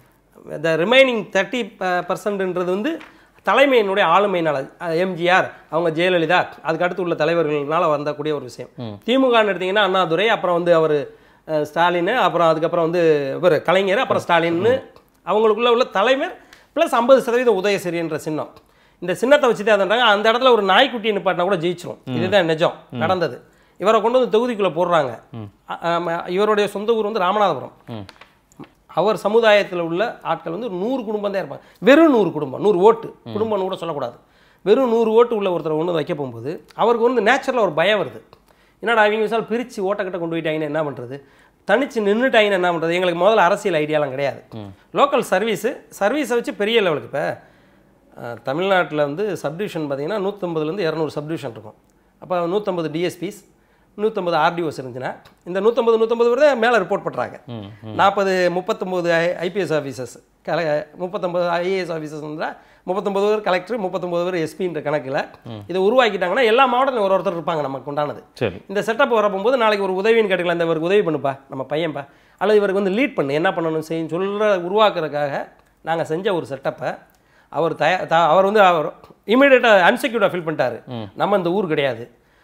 த ரிமைனிங் தேர்ட்டி பர்சன்ட்ன்றது வந்து தலைமையினுடைய ஆளுமையினால அஹ் எம்ஜிஆர் அவங்க ஜெயலலிதா அதுக்கு அடுத்து உள்ள தலைவர்கள்னால வந்தக்கூடிய ஒரு விஷயம் திமுகன்னு எடுத்தீங்கன்னா அண்ணாதுரை அப்புறம் வந்து அவர் ஸ்டாலின் அப்புறம் அதுக்கப்புறம் வந்து இவர் கலைஞர் அப்புறம் ஸ்டாலின்னு அவங்களுக்குள்ள உள்ள தலைவர் ப்ளஸ் ஐம்பது சதவீதம் உதயசரின்ற சின்னம் இந்த சின்னத்தை வச்சு தான் அதுன்றாங்க அந்த இடத்துல ஒரு நாய்க்குட்டி நிப்பாட்டினா கூட ஜெயிச்சிரும் இதுதான் நிஜம் நடந்தது இவரை கொண்டு வந்து தொகுதிக்குள்ளே போடுறாங்க அ- ஆமா, இவருடைய சொந்த ஊர் வந்து ராமநாதபுரம் ம். அவர் சமுதாயத்தில் உள்ள ஆட்கள் வந்து நூறு குடும்பம் தான் இருப்பாங்க வெறும் நூறு குடும்பம் நூறு ஓட்டு குடும்பம்னு கூட சொல்லக்கூடாது வெறும் நூறு ஓட்டு உள்ள ஒருத்தரை கொண்டு வந்து வைக்க போகும்போது அவருக்கு வந்து நேச்சுரலாக ஒரு பயம் வருது என்னடா அவங்க விசால் பிரித்து ஓட்டக்கிட்ட கொண்டு போயிட்டாங்கன்னா என்ன பண்ணுறது தனிச்சு நின்றுட்டாங்கன்னா என்ன பண்ணுறது எங்களுக்கு முதல்ல அரசியல் ஐடியாலாம் கிடையாது லோக்கல் சர்வீஸு சர்வீஸை வச்சு பெரிய லெவலுக்கு இப்போ தமிழ்நாட்டில் வந்து சப்டிவிஷன் பார்த்தீங்கன்னா நூற்றம்பதுலேருந்து இரநூறு சப்டிவிஷன் இருக்கும் அப்போ நூற்றம்பது டிஎஸ்பிஸ் நூற்றம்பது ஆர்டிஓஸ் இருந்துச்சுன்னா இந்த நூற்றம்பது நூற்றம்பது பேர் தான் மேலே ரிப்போர்ட் பண்ணுறாங்க நாற்பது முப்பத்தொம்போது ஐ ஐபிஎஸ் ஆஃபீஸர்ஸ் கல முப்பத்தொம்பது ஐஏஎஸ் ஆஃபீஸர்ஸ் இருந்தால் முப்பத்தொம்பது பேர் கலெக்டர் முப்பத்தொம்பது பேர் எஸ்பின்ற கணக்கில் இதை உருவாக்கிட்டாங்கன்னா எல்லா மாவட்டத்திலும் ஒரு ஒருத்தர் இருப்பாங்க நமக்கு உண்டானது சரி இந்த செட்டப் வரப்போகும்போது நாளைக்கு ஒரு உதவின்னு கேட்டுக்கலாம் இந்த இவருக்கு உதவி பண்ணுப்பா நம்ம பையன்பா அல்லது இவருக்கு வந்து லீட் பண்ணு என்ன பண்ணணும் செய்யும் சொல்கிற உருவாக்குறதுக்காக நாங்கள் செஞ்ச ஒரு செட்டப்பை அவர் தயா த- அவர் வந்து அவர் இமீடியட்டாக அன்செக்யூர்டாக ஃபீல் பண்ணிட்டாரு நம்ம இந்த ஊர் கிடையாது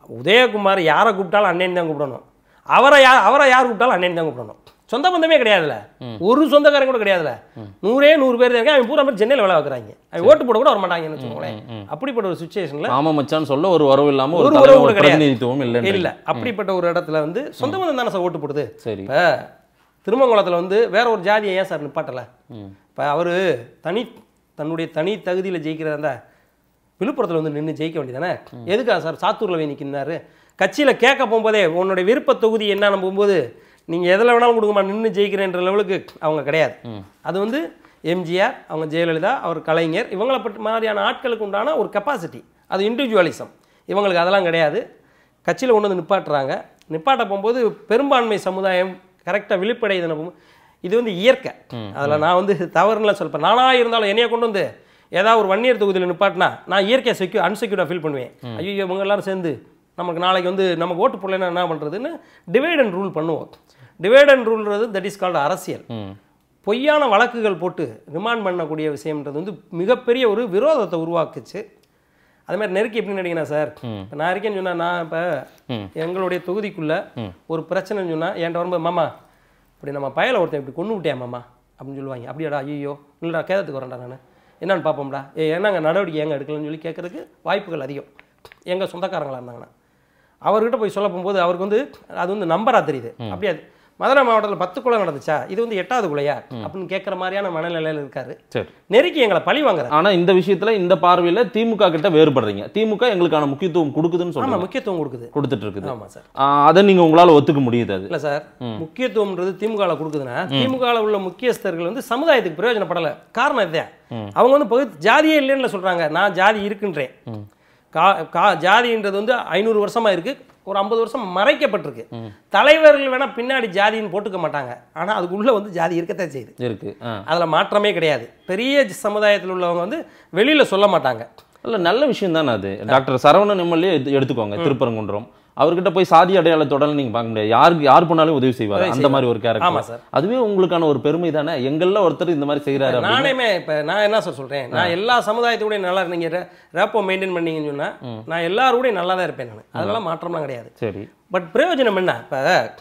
உதயகுமார் யாரை கூப்பிட்டாலும் அண்ணன் தான் கூப்பிடணும் அவரை யார் அவரை யார் கூப்பிட்டாலும் அண்ணன் தான் கூப்பிடணும் சொந்த பந்தமே கிடையாதுல ஒரு சொந்தக்காரன் கூட கிடையாதுல நூறே நூறு பேர் இருக்காங்க அவன் பூரா பேர் சென்னையில் வேலை வைக்கிறாங்க அவன் ஓட்டு போட கூட வர மாட்டாங்கன்னு வச்சுக்கோங்களேன் அப்படிப்பட்ட ஒரு சுச்சுவேஷன்ல மாமா மச்சான் சொல்ல ஒரு உறவு இல்லாம ஒரு ஒரு தலைவர் உறவு ஒரு கிடையாது. பிரதிநிதித்துவம் இல்லை இல்ல அப்படிப்பட்ட ஒரு இடத்துல வந்து சொந்த பந்தம் தானே சார் ஓட்டு போடுது சரி இப்போ திருமங்கலத்தில் வந்து வேற ஒரு ஜாதியை ஏன் சார் நிப்பாட்டலை இப்போ அவர் தனி தன்னுடைய தனி தகுதியில் ஜெயிக்கிறதா இருந்தா விழுப்புரத்தில் வந்து நின்று ஜெயிக்க வேண்டியதானே எதுக்கா சார் சாத்தூரில் போய் நிற்கிறாரு கட்சியில் கேட்க போகும்போதே உன்னுடைய விருப்ப தொகுதி என்னன்னு போகும்போது நீங்கள் எதில் வேணாலும் கொடுங்கம்மா நின்று ஜெயிக்கிறேன்ற லெவலுக்கு அவங்க கிடையாது அது வந்து எம்ஜிஆர் அவங்க ஜெயலலிதா அவர் கலைஞர் இவங்கள பற்றி மாதிரியான ஆட்களுக்கு உண்டான ஒரு கெப்பாசிட்டி அது இண்டிவிஜுவலிசம் இவங்களுக்கு அதெல்லாம் கிடையாது கட்சியில் கொண்டு வந்து நிப்பாட்டுறாங்க நிப்பாட்ட போகும்போது பெரும்பான்மை சமுதாயம் கரெக்டாக விழிப்படையுதுன்னு போகும்போது இது வந்து இயற்கை அதில் நான் வந்து தவறுன்னு சொல்லிப்பேன் நானாக இருந்தாலும் என்னைய கொண்டு வந்து ஏதாவது ஒரு வன்னியர் தொகுதியில் நிப்பாட்டினா நான் இயற்கையாக செக்யூ அன்செக்யூர்டாக ஃபீல் பண்ணுவேன் ஐயோ இவங்க எல்லாரும் சேர்ந்து நமக்கு நாளைக்கு வந்து நமக்கு ஓட்டு போடலைன்னா என்ன பண்ணுறதுன்னு டிவைட் அண்ட் ரூல் பண்ணுவோம் டிவைட் அண்ட் ரூல்ன்றது தட் இஸ் கால்டு அரசியல் ம் பொய்யான வழக்குகள் போட்டு ரிமாண்ட் பண்ணக்கூடிய விஷயம்ன்றது வந்து மிகப்பெரிய ஒரு விரோதத்தை உருவாக்குச்சு அது மாதிரி நெருக்கி எப்படி நினைக்கிறேன் சார் இப்ப நான் இருக்கேன்னு சொன்னா நான் இப்போ எங்களுடைய தொகுதிக்குள்ள ஒரு பிரச்சனைன்னு சொன்னா என்கிட்ட வரும்போது மாமா இப்படி நம்ம பயலை ஒருத்தன் இப்படி கொண்டு விட்டியா மாமா அப்படின்னு சொல்லுவாங்க அப்படியாடா ஐயோ இல்லைடா கேதத்துக்கு வரேன்டா நான் என்னன்னு பார்ப்போம்டா ஏ என்னங்க நடவடிக்கை ஏங்க எடுக்கலன்னு சொல்லி கேட்கறதுக்கு வாய்ப்புகள் அதிகம் எங்கள் சொந்தக்காரங்களா இருந்தாங்கன்னா அவர்கிட்ட போய் சொல்ல போகும்போது அவருக்கு வந்து அது வந்து நம்பராக தெரியுது அப்படியே அது மதுரை மாவட்டத்தில் பத்து கொலை நடந்துச்சா இது வந்து எட்டாவது கொலையா அப்படின்னு கேட்குற மாதிரியான மனநிலையில் இருக்காரு சரி நெருக்கி எங்களை பழி வாங்குறாரு ஆனா இந்த விஷயத்துல இந்த பார்வையில திமுக கிட்ட வேறுபடுறீங்க திமுக எங்களுக்கான முக்கியத்துவம் கொடுக்குதுன்னு ஆமா சொல்றாங்க முக்கியத்துவம் கொடுக்குது கொடுத்துட்டு இருக்குது ஆமா சார் ஆ, அதை நீங்க உங்களால ஒத்துக்க முடியுது அது இல்ல சார் முக்கியத்துவம்ன்றது திமுகவில் கொடுக்குதுன்னா திமுகவில் உள்ள முக்கியஸ்தர்கள் வந்து சமுதாயத்துக்கு பிரயோஜனப்படலை காரணம் இதுதான் அவங்க வந்து பகுதி ஜாதியே இல்லைன்னு சொல்றாங்க நான் ஜாதி இருக்குன்றேன் கா கா ஜாதின்றது வந்து ஐநூறு வருஷமா இருக்கு ஒரு ஐம்பது வருஷம் மறைக்கப்பட்டிருக்கு தலைவர்கள் வேணா பின்னாடி ஜாதின்னு போட்டுக்க மாட்டாங்க ஆனா அதுக்குள்ள வந்து ஜாதி இருக்கத்தான் செய்யுது இருக்கு ஆ. அதுல மாற்றமே கிடையாது பெரிய சமுதாயத்தில் உள்ளவங்க வந்து வெளியில சொல்ல மாட்டாங்க இல்ல நல்ல விஷயம் தானே அது டாக்டர் சரவணன் எம்எல்ஏ எடுத்துக்கோங்க திருப்பரங்குன்றம் அவர்கிட்ட போய் சாதி அடையாளத்தோட நீங்க பார்க்க முடியாது யாருக்கு யார் போனாலும் உதவி செய்வார் அந்த மாதிரி ஒரு ஆமா கேரக்டர் சார் அதுவே உங்களுக்கான ஒரு பெருமை தானே எங்கள்ல ஒருத்தர் இந்த மாதிரி செய்யறாரு அப்படின்னு. நானேமே இப்போ நான் என்ன சார் சொல்கிறேன் நான் எல்லா சமுதாயத்தோடய நல்லா நீங்கள் ரேப்போ மெயின்டைன் பண்ணீங்கன்னு சொன்னா நான் எல்லாரோடையும் நல்லா தான் இருப்பேன் நான் அதெல்லாம் மாற்றம்லாம் கிடையாது சரி பட் பிரயோஜனம் என்ன இப்போ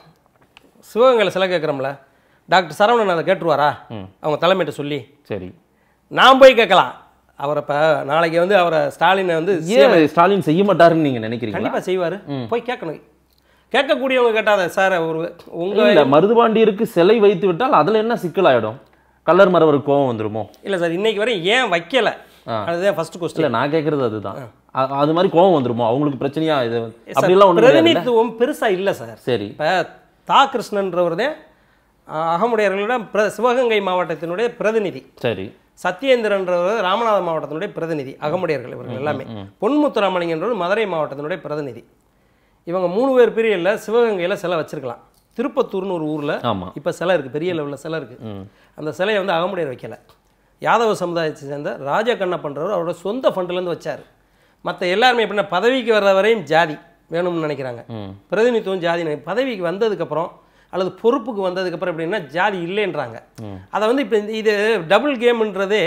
சிவகங்கையில் சில கேட்குறோம்ல டாக்டர் சரவணன் அதை கேட்டுருவாரா அவங்க தலைமையிட்ட சொல்லி சரி நான் போய் கேட்கலாம் அவரை இப்போ நாளைக்கு வந்து அவரை ஸ்டாலினை வந்து ஏன் ஸ்டாலின் செய்ய மாட்டாருன்னு நீங்க நினைக்கிறீங்களா கண்டிப்பாக செய்வார் போய் கேட்கணும் கேட்கக்கூடியவங்க கேட்டாத சார் ஒரு உங்க இல்ல மருதுபாண்டியருக்கு சிலை வைத்து விட்டால் அதுல என்ன சிக்கலாயிடும் கல்லர் மரவருக்கு கோவம் வந்துருமோ இல்லை சார் இன்னைக்கு வரையும் ஏன் வைக்கல அதுதான் ஃபர்ஸ்ட் கொஸ்டின் இல்ல நான் கேக்குறது அதுதான் அ- அது மாதிரி கோவம் வந்துருமோ அவங்களுக்கு பிரச்சனையா இது அப்படிலாம் ஒண்ணு கிடையாதுல்ல? பிரதிநிதித்துவம் பெருசா இல்லை சார் சரி இப்போ தா கிருஷ்ணன்றவர் தான் அகமுடையர்களிடம் பிர சிவகங்கை மாவட்டத்தினுடைய பிரதிநிதி சரி சத்யேந்திரன்றவர் ராமநாத மாவட்டத்தினுடைய பிரதிநிதி அகமுடையர்கள் இவர்கள் எல்லாமே பொன்முத்துராமலிங்கன்றவர் மதுரை மாவட்டத்தினுடைய பிரதிநிதி இவங்க மூணு பேர் பீரியடில் சிவகங்கையில் சிலை வச்சிருக்கலாம் திருப்பத்தூர்னு ஒரு ஊரில் ஆமா இப்போ சிலை இருக்குது பெரிய லெவலில் சிலை இருக்குது அந்த சிலையை வந்து அகமுடையர் வைக்கல யாதவ சமுதாயத்தை சேர்ந்த ராஜகண்ணப்பன்றவர் அவரோட சொந்த ஃபண்ட்லேருந்து வச்சார் மற்ற எல்லாருமே எப்படின்னா பதவிக்கு வர்ற வரையும் ஜாதி வேணும்னு நினைக்கிறாங்க ம் பிரதிநிதித்துவம் ஜாதி நினை- பதவிக்கு வந்ததுக்கப்புறம் அல்லது பொறுப்புக்கு வந்ததுக்கப்புறம் எப்படின்னா ஜாதி இல்லைன்றாங்க அதை வந்து இப்போ இது டபுள் கேம்ன்றதே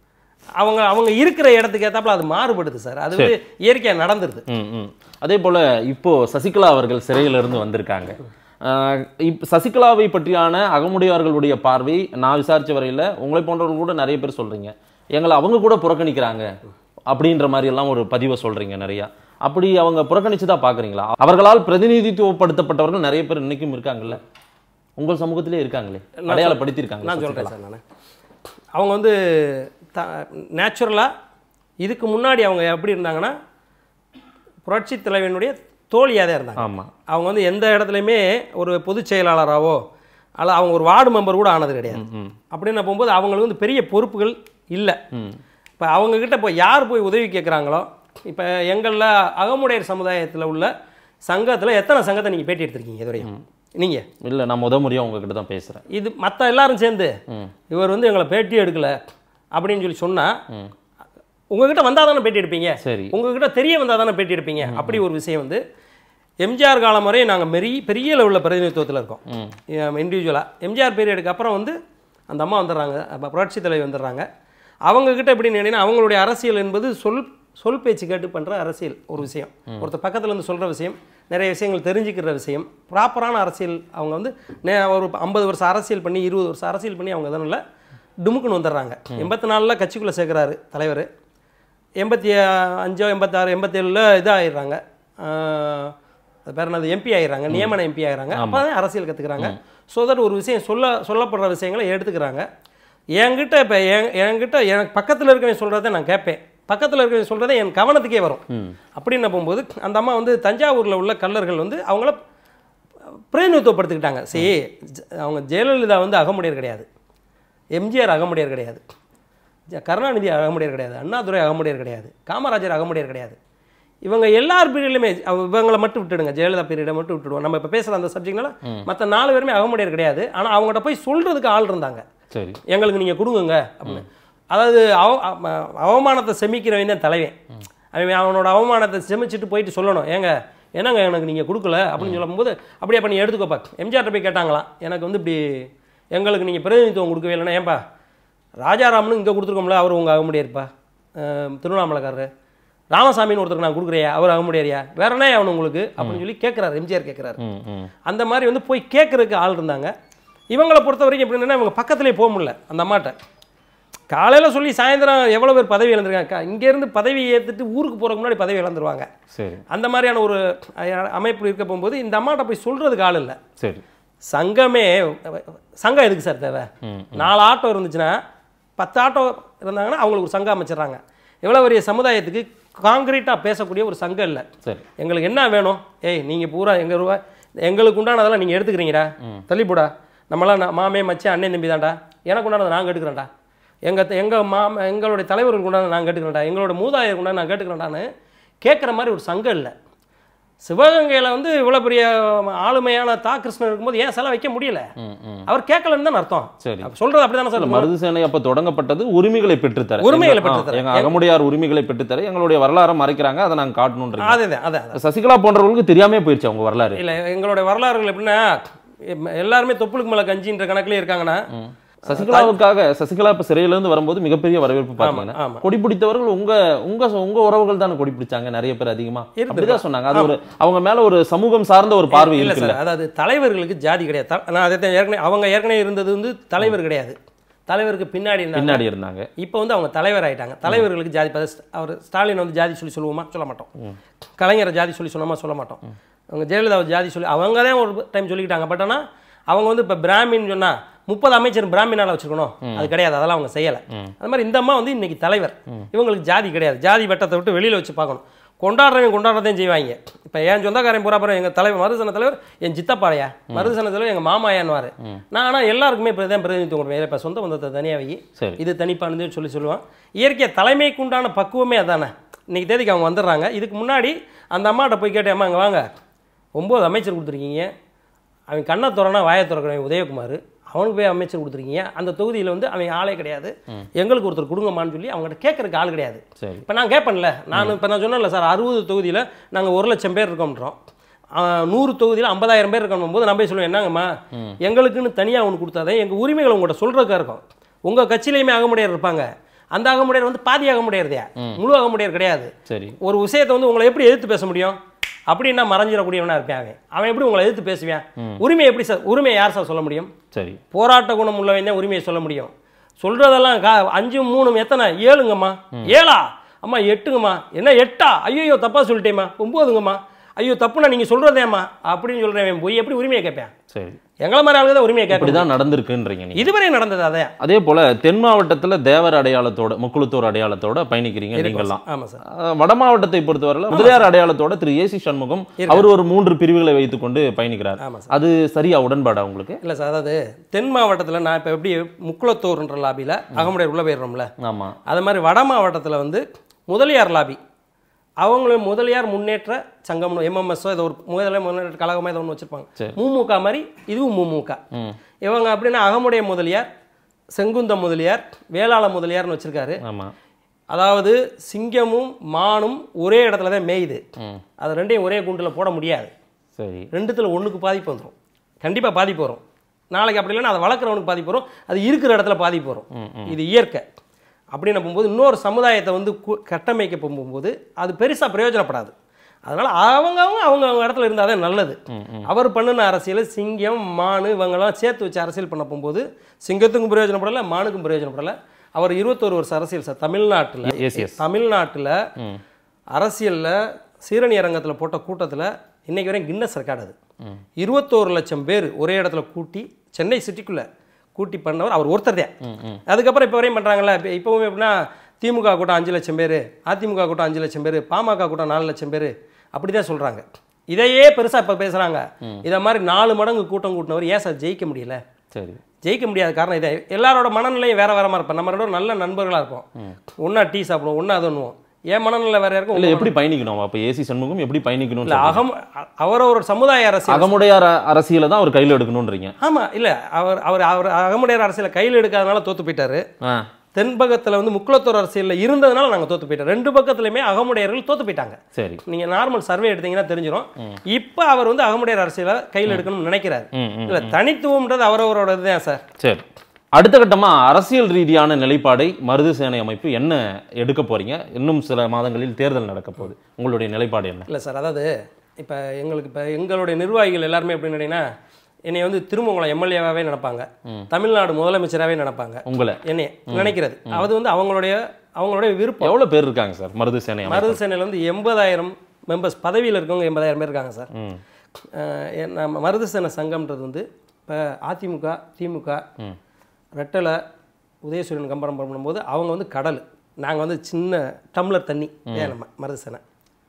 அவங்க அவங்க இருக்கிற இடத்துக்கு ஏத்தாப்புல அது மாறுபடுது சார் அது வந்து இயற்கையாக நடந்துருது ம், ம். அதே போல இப்போ சசிகலா அவர்கள் சிறையில இருந்து வந்திருக்காங்க ஆஹ் இப்ப சசிகலாவை பற்றியான அகமுடையார்களுடைய பார்வை நான் விசாரிச்ச வரையில உங்களை போன்றவர்கள் கூட நிறைய பேர் சொல்றீங்க எங்களை அவங்க கூட புறக்கணிக்கிறாங்க அப்படின்ற மாதிரி எல்லாம் ஒரு பதிவை சொல்றீங்க நிறைய அப்படி அவங்க புறக்கணிச்சுதான் பாக்குறீங்களா அவர்களால் பிரதிநிதித்துவப்படுத்தப்பட்டவர்கள் நிறைய பேர் இன்னைக்கும் இருக்காங்கல்ல உங்கள் சமூகத்திலே இருக்காங்களே அடையாளப்படுத்தியிருக்காங்க நான் சொல்கிறேன் சார் நான் அவங்க வந்து த நேச்சுரலாக இதுக்கு முன்னாடி அவங்க எப்படி இருந்தாங்கன்னா புரட்சி தலைவனுடைய தோழியாக தான் இருந்தாங்க ஆமா அவங்க வந்து எந்த இடத்துலையுமே ஒரு பொதுச் செயலாளராகவோ அல்ல அவங்க ஒரு வார்டு மெம்பர் கூட ஆனது கிடையாது ம் அப்படின்னு போகும்போது அவங்களுக்கு வந்து பெரிய பொறுப்புகள் இல்லை ம் இப்போ அவங்கக்கிட்ட இப்போ யார் போய் உதவி கேட்குறாங்களோ இப்போ எங்களில் அகமுடையர் சமுதாயத்தில் உள்ள சங்கத்தில் எத்தனை சங்கத்தை நீங்கள் பேட்டி எடுத்திருக்கீங்க இதுவரையும் நீங்கள் இல்ல நான் முத முறையா உங்ககிட்ட தான் பேசுறேன் இது மற்ற எல்லாரும் சேர்ந்து ம் இவர் வந்து எங்களை பேட்டி எடுக்கல அப்படின்னு சொல்லி சொன்னால் ம் உங்ககிட்ட வந்தால் தானே பேட்டி எடுப்பீங்க சரி உங்ககிட்ட தெரிய வந்தால் தானே பேட்டி எடுப்பீங்க அப்படி ஒரு விஷயம் வந்து எம்ஜிஆர் காலம் வரை நாங்கள் மெரி பெரிய லெவலில் பிரதிநிதித்துவத்தில் இருக்கோம் ம் இண்டிவிஜுவலாக எம்ஜிஆர் பீரியடுக்கு அப்புறம் வந்து அந்த அம்மா வந்துடுறாங்க அப்போ புரட்சி தலைவி வந்துடுறாங்க அவங்கக்கிட்ட எப்படின்னு கேட்டீங்கன்னா அவங்களுடைய அரசியல் என்பது சொல் சொல் பேச்சு கேட்டு பண்ணுற அரசியல் ஒரு விஷயம் ஒருத்தர் பக்கத்துல இருந்து சொல்கிற விஷயம் நிறைய விஷயங்கள் தெரிஞ்சுக்கிற விஷயம் ப்ராப்பரான அரசியல் அவங்க வந்து நே- ஒரு ஐம்பது வருஷம் அரசியல் பண்ணி இருபது வருஷம் அரசியல் பண்ணி அவங்க இதனால டுமுக்குன்னு வந்துடுறாங்க எண்பத்தி நாலில் கட்சிக்குள்ளே சேர்க்குறாரு தலைவர் எண்பத்தி அஞ்சோ எண்பத்தாறு எண்பத்தேழில் இதாகிடுறாங்க அது பேர் என்னது எம்பி ஆயிடுறாங்க நியமன எம்பி ஆயிடுறாங்க அப்போ தான் அரசியல் கற்றுக்குறாங்க ஸோ தட் ஒரு விஷயம் சொல்ல சொல்லப்படுற விஷயங்களை எடுத்துக்கிறாங்க என்கிட்ட இப்போ என் என்கிட்ட எனக்கு பக்கத்தில் இருக்கவன் சொல்கிறத நான் கேட்பேன் பக்கத்தில் இருக்கவன் சொல்கிறத என் கவனத்துக்கே வரும் அப்படின்னு போகும்போது அந்த அம்மா வந்து தஞ்சாவூரில் உள்ள கல்லர்கள் வந்து அவங்கள பிரதிநிதித்துவப்படுத்திக்கிட்டாங்க சரி ஜ- அவங்க ஜெயலலிதா வந்து அகமுடையர் கிடையாது எம்ஜிஆர் அகமுடையர் கிடையாது ஜ- கருணாநிதி அகமுடையர் கிடையாது அண்ணாதுரை அகமுடையர் கிடையாது காமராஜர் அகமுடையர் கிடையாது இவங்க எல்லார் பீரியட்லையுமே இவங்களை மட்டும் விட்டுடுங்க ஜெயலலிதா பீரியடை மட்டும் விட்டுடுவோம் நம்ம இப்போ பேசுகிற அந்த சப்ஜெக்ட்னால மற்ற நாலு பேருமே அகமுடையர் கிடையாது ஆனால் அவங்ககிட்ட போய் சொல்கிறதுக்கு ஆள் இருந்தாங்க சரி எங்களுக்கு நீங்கள் கொடுங்குங்க அப்படின்னு அதாவது அவ அவ- அவமானத்தை செமிக்கிறவன் தான் தலைவன் அவன் அவனோட அவமானத்தை செமிச்சிட்டு போயிட்டு சொல்லணும் ஏங்க என்னங்க எனக்கு நீங்கள் கொடுக்கல அப்படின்னு சொல்லும்போது அப்படியே பண்ணி எடுத்துக்கோப்பா எம்ஜிஆர்ட்ட போய் கேட்டாங்களாம் எனக்கு வந்து இப்படி எங்களுக்கு நீங்கள் பிரதிநிதித்துவம் கொடுக்கவே இல்லைன்னா ஏன்பா ராஜாராமனு இங்கே கொடுத்துருக்கோம்ல அவர் உங்கள் அகமுடியாருப்பா திருவண்ணாமலைக்காரரு ராமசாமின்னு ஒருத்தருக்கு நான் கொடுக்குறியா அவர் அகமுடியாரியா வேற என்ன அவனு உங்களுக்கு அப்படின்னு சொல்லி கேட்குறாரு எம்ஜிஆர் கேட்குறாரு ம் ம் அந்த மாதிரி வந்து போய் கேட்கறதுக்கு ஆள் இருந்தாங்க இவங்களை பொறுத்த வரைக்கும் எப்படின்னா இவங்க பக்கத்துலேயே போக முடியல அந்த அம்மாட்ட காலையில் சொல்லி சாயந்தரம் எவ்வளோ பேர் பதவி இழந்திருக்காங்க இங்கேருந்து பதவி ஏற்றுட்டு ஊருக்கு போகிறதுக்கு முன்னாடி பதவி இழந்துருவாங்க சரி அந்த மாதிரியான ஒரு அஹ், அமைப்பு இருக்க போகும்போது இந்த அம்மாட்ட போய் சொல்கிறதுக்கு ஆள் இல்லை சரி சங்கமே சங்கம் எதுக்கு சார் தேவை நாலு ஆட்டோ இருந்துச்சுன்னா பத்து ஆட்டோ இருந்தாங்கன்னா அவங்களுக்கு ஒரு சங்கம் அமைச்சிடுறாங்க எவ்வளோ பெரிய சமுதாயத்துக்கு காங்கிரீட்டாக பேசக்கூடிய ஒரு சங்கம் இல்லை சரி எங்களுக்கு என்ன வேணும் ஏய் நீங்கள் பூரா எங்கள் ரூபா எங்களுக்கு உண்டானதெல்லாம் நீங்கள் எடுத்துக்கிறீங்கடா தள்ளிப்போடா நம்மளாம் நான் மாமே மச்சான் அண்ணன் தம்பி தான்டா எனக்கு உண்டானதை நான் கேட்டுக்கிறேன்டா எங்கள் எங்கள் மாம எங்களுடைய தலைவருக்கு உண்டானதை நான் கேட்டுக்கிறேன்டா எங்களோட மூதாதையருக்கு உண்டான நான் கேட்டுக்கிறேன்டான்னு கேட்குற மாதிரி ஒரு சங்கம் இல்லை சிவகங்கையில் வந்து இவ்வளோ பெரிய ஆளுமையான தா கிருஷ்ணன் இருக்கும்போது ஏன் சிலை வைக்க முடியல ம் ம் அவர் கேட்கலன்னு தான் அர்த்தம் சரி அப்ப சொல்றது அப்படிதானே இல்ல, சார் மருது சேனை அப்ப தொடங்கப்பட்டது உரிமைகளை பெற்றுத்தர உரிமைகளை எங்க- ஆ, பெற்றுத்தர. எங்க அகமுடையார் உரிமைகளை பெற்றுத்தர எங்களுடைய வரலாறை மறைக்கிறாங்க அதை நாங்க காட்டணும்ன்றீங்க அதே தான் அதான் அதான். சசிகலா போன்றவர்களுக்கு தெரியாமே போயிருச்சு அவங்க வரலாறு இல்லை எங்களுடைய வரலாறுகள் எப்படின்னா எம்- எல்லாருமே தொப்புளுக்கு மேலே கஞ்சின்ற கணக்குலேயே இருக்காங்கன்னா சசிகலாவுக்காக சசிகலா இப்ப சிறையில இருந்து வரும்போது மிகப்பெரிய வரவேற்பு பாத்தீங்கன்னா ஆமா. கொடி பிடித்தவர்கள் உங்க உங்க உங்க உறவுகள் தானே கொடி பிடிச்சாங்க நிறைய பேர் அதிகமா இருந்திருக்கலாம். அப்படிதான் சொன்னாங்க அது ஒரு அவங்க மேல ஒரு சமூகம் சார்ந்த ஒரு பார்வை இல்லை இருக்குல்ல சார் அதாவது தலைவர்களுக்கு ஜாதி கிடையாது த- நான் அதை தான் ஏற்கனவே அவங்க ஏற்கனவே இருந்தது வந்து தலைவர் கிடையாது தலைவருக்கு பின்னாடி இருந்தாங்க பின்னாடி இருந்தாங்க இப்போ வந்து அவங்க தலைவர் ஆயிட்டாங்க தலைவர்களுக்கு ஜாதி பத அவர் ஸ்டாலின் வந்து ஜாதி சொல்லி சொல்லுவோமா சொல்ல மாட்டோம் கலைஞரை ஜாதி சொல்லி சொன்னோமா சொல்ல மாட்டோம் அவங்க ஜெயலலிதாவை ஜாதி சொல்லி அவங்க தான் ஒரு டைம் சொல்லிக்கிட்டாங்க பட் ஆனால் அவங்க வந்து இப்போ பிராமின் சொன்னா முப்பது அமைச்சர் பிராமினால வச்சிருக்கணும் அது கிடையாது அதெல்லாம் அவங்க செய்யலை அது மாதிரி இந்த அம்மா வந்து இன்னைக்கு தலைவர் இவங்களுக்கு ஜாதி கிடையாது ஜாதி வட்டத்தை விட்டு வெளியில் வச்சு பார்க்கணும் கொண்டாடுறவங்க கொண்டாடுறதையும் செய்வாங்க இப்போ என் சொந்தக்காரன் பூரா அப்புறம் எங்கள் தலைவர் மருதுசன தலைவர் என் சித்தப்பாளையா மருதுசன தலைவர் எங்கள் மாமாயான்வார் நான் ஆனால் எல்லாருக்குமே இப்போ தான் பிரதிநிதித்துவம் கொடுப்பேன் இப்போ சொந்த பந்தத்தை தனியாக வை சரி இது தனிப்பானதுன்னு சொல்லி சொல்லுவான் இயற்கை தலைமைக்கு உண்டான பக்குவமே அதானே இன்னைக்கு தேதிக்கு அவங்க வந்துடுறாங்க இதுக்கு முன்னாடி அந்த அம்மாட்ட போய் கேட்டேன் அம்மா இங்கே வாங்க ஒம்பது அமைச்சர் கொடுத்துருக்கீங்க அவன் கண்ணை திறனா வாயை திறக்கிறவன் உதயகுமார் அவனுக்கு போய் அமைச்சர் கொடுத்துருக்கீங்க அந்த தொகுதியில் வந்து அவன் ஆளே கிடையாது எங்களுக்கு ஒருத்தர் கொடுங்கம்மான்னு சொல்லி அவங்ககிட்ட கேட்கறதுக்கு ஆள் கிடையாது சரி இப்போ நான் கேட்பேன்ல நான் இப்போ நான் சொன்னேன்ல சார் அறுபது தொகுதியில் நாங்கள் ஒரு லட்சம் பேர் இருக்கோம்ன்றோம் ஆஹ், நூறு தொகுதியில் ஐம்பதாயிரம் பேர் இருக்கணும் போது நான் போய் சொல்லுவேன் என்னங்கம்மா எங்களுக்குன்னு தனியாக ஒன்று கொடுத்தாதே எங்கள் உரிமைகளை உங்கள்கிட்ட சொல்கிறதுக்கா இருக்கும் உங்கள் கட்சியிலையுமே அகமுடையர் இருப்பாங்க அந்த அகமுடையர் வந்து பாதி அகமுடையர்தையா முழு அகமுடையர் கிடையாது சரி ஒரு விஷயத்தை வந்து உங்களை எப்படி எதிர்த்து பேச முடியும் அப்படின்னா மறைஞ்சிடக்கூடியவனா இருப்பேன் அவன் அவன் எப்படி உங்களை எதிர்த்து பேசுவேன் உரிமை எப்படி சார் உரிமையை யார் சார் சொல்ல முடியும் சரி போராட்ட குணம் உள்ளவன் தான் உரிமையை சொல்ல முடியும் சொல்றதெல்லாம் கா அஞ்சு மூணு எத்தனை ஏழுங்கம்மா ஏழா அம்மா எட்டுங்கம்மா என்ன எட்டா ஐயோ தப்பா சொல்லிட்டேம்மா ஒம்போதுங்கம்மா ஐயோ தப்புண்ணா நீங்க சொல்றதேம்மா அப்படின்னு சொல்றேன் போய் எப்படி உரிமையை கேட்பேன் சரி எங்களை மாதிரி ஆளுங்க தான் உரிமையை கேட்கணும் இப்படிதான் நடந்திருக்குன்றீங்க நீங்க இதுவரை நடந்தது அதே அதே போல தென் மாவட்டத்துல தேவர் அடையாளத்தோட முக்குளத்தூர் அடையாளத்தோட பயணிக்கிறீங்க நீங்கெல்லாம் ஆமா சார் அஹ், வட மாவட்டத்தை பொறுத்தவரையில முதலியார் அடையாளத்தோட திரு ஏசி சண்முகம் அவர் ஒரு மூன்று பிரிவுகளை வைத்துக்கொண்டு பயணிக்கிறார் ஆமா சார் அது சரியா உடன்பாடா உங்களுக்கு இல்லை சார் அதாவது தென் மாவட்டத்தில் நான் இப்போ எப்படி முக்குளத்தூர்ன்ற லாபியில் அகமுடையர் உள்ள போயிடுறோம்ல ஆமா அது மாதிரி வட மாவட்டத்தில் வந்து முதலியார் லாபி அவங்களும் முதலியார் முன்னேற்ற சங்கம்னு எம்எம்எஸ்ஸோ ஏதோ ஒரு முதலியார் முன்னேற்ற கழகமாக ஏதோ ஒன்று வச்சுருப்பாங்க சரி. முமுக மாதிரி இதுவும் முமுக ம் இவங்க அப்படின்னா அகமுடைய முதலியார் செங்குந்த முதலியார் வேளாள முதலியார்னு வச்சுருக்காரு ஆமா அதாவது சிங்கமும் மானும் ஒரே இடத்துல தான் மேயுது ம் அது ரெண்டையும் ஒரே குண்டில் போட முடியாது சரி ரெண்டுத்தில் ஒன்றுக்கு பாதிப்பு வந்துடும் கண்டிப்பாக பாதிப்பு வரும் நாளைக்கு அப்படி இல்லைன்னா அதை வளர்க்குறவனுக்கு பாதிப்பு வரும் அது இருக்கிற இடத்துல பாதிப்பு வரும் இது இயற்கை அப்படின்னு போகும்போது இன்னொரு சமுதாயத்தை வந்து கு- கட்டமைக்க போகும்போது அது பெருசாக பிரயோஜனப்படாது அதனால் அவங்கவங்க அவங்க அவங்க இடத்துல இருந்தால் தான் நல்லது அவர் பண்ணின அரசியல் சிங்கம் மானு இவங்கெல்லாம் சேர்த்து வச்சு அரசியல் பண்ண போகும்போது சிங்கத்துக்கும் பிரயோஜனப்படலை மானுக்கும் பிரயோஜனப்படலை அவர் இருபத்தோரு வருஷம் அரசியல் சார் தமிழ்நாட்டில் எஸ் எஸ் தமிழ்நாட்டில் அரசியலில் சீரணி அரங்கத்தில் போட்ட கூட்டத்தில் இன்னைக்கு வரையும் கின்னஸ் ரெக்கார்டு அது இருபத்தோரு லட்சம் பேர் ஒரே இடத்துல கூட்டி சென்னை சிட்டிக்குள்ளே கூட்டி பண்ணவர் அவர் ஒருத்தர் தான் அதுக்கப்புறம் இப்போ வரையும் பண்ணுறாங்கல்ல இப்போ இப்போவும் எப்படின்னா திமுக கூட்டம் அஞ்சு லட்சம் பேர் அதிமுக கூட்டம் அஞ்சு லட்சம் பேர் பாமக கூட்டம் நாலு லட்சம் பேர் அப்படி தான் சொல்கிறாங்க இதையே பெருசாக இப்போ பேசுகிறாங்க இதை மாதிரி நாலு மடங்கு கூட்டம் கூட்டினவர் ஏன் சார் ஜெயிக்க முடியல சரி ஜெயிக்க முடியாத காரணம் இதே எல்லாரோட மனநிலையும் வேற வேற மாதிரி இருப்போம் நம்ம ரெண்டும் நல்ல நண்பர்களாக இருப்போம் ஒன்றா டீ சாப்பிடுவோம் ஒன்றா அது பண்ணுவோம் என் மனநிலை வேற இருக்கும் இல்ல எப்படி பயணிக்கணும் அப்ப ஏசி சண்முகம் எப்படி பயணிக்கணும் இல்ல அகம் அ- அவரவர் சமுதாய அரசியல் அகமுடையார் அரசியலை தான் அவர் கையில் எடுக்கணும்ன்றீங்க ஆமா இல்ல அவர் அவர் அவர் அகமுடையார் அரசியலை கையில் எடுக்காதனால தோத்து போயிட்டாரு ஆ தென்பகத்துல வந்து முக்குளத்தூர் அரசியலில் இருந்ததுனால நாங்க தோத்து போயிட்டோம் ரெண்டு பக்கத்துலையுமே அகமுடையர்கள் தோத்து போயிட்டாங்க சரி நீங்க நார்மல் சர்வே எடுத்தீங்கன்னா தெரிஞ்சிடும் இப்போ அவர் வந்து அகமுடையார் அரசியலை கையில் எடுக்கணும்னு நினைக்கிறாரு ம் ம் இல்ல தனித்துவம்ன்றது அவரவரோட இதுதான் சார் சரி அடுத்த கட்டமா அரசியல் ரீதியான நிலைப்பாடை மருது சேனை அமைப்பு என்ன எடுக்க போறீங்க இன்னும் சில மாதங்களில் தேர்தல் நடக்க போகுது உங்களுடைய நிலைப்பாடு என்ன இல்லை சார் அதாவது இப்போ எங்களுக்கு இப்போ எங்களுடைய நிர்வாகிகள் எல்லாருமே எப்படின்னு கேட்டிங்கன்னா என்னை வந்து திருமங்கலம் எம்எல்ஏவாகவே நினைப்பாங்க தமிழ்நாடு முதலமைச்சராகவே நினைப்பாங்க உங்களை என்னை நினைக்கிறது அது வந்து அவங்களுடைய அவங்களுடைய விருப்பம் எவ்வளவு பேர் இருக்காங்க சார் மருது சேனை அமைப்பு மருது சேனையில் வந்து எண்பதாயிரம் மெம்பர்ஸ் பதவியில் இருக்கவங்க எண்பதாயிரம் பேர் இருக்காங்க சார் ம் அஹ் எ- நம்ம மருது சேனை சங்கம்ன்றது வந்து இப்போ அதிமுக திமுக ரெட்டலை உதயசூரியன் கம்பரம் பண்ணும்போது அவங்க வந்து கடல் நாங்கள் வந்து சின்ன டம்ளர் தண்ணி ஏன் நம்ம மருது சேனை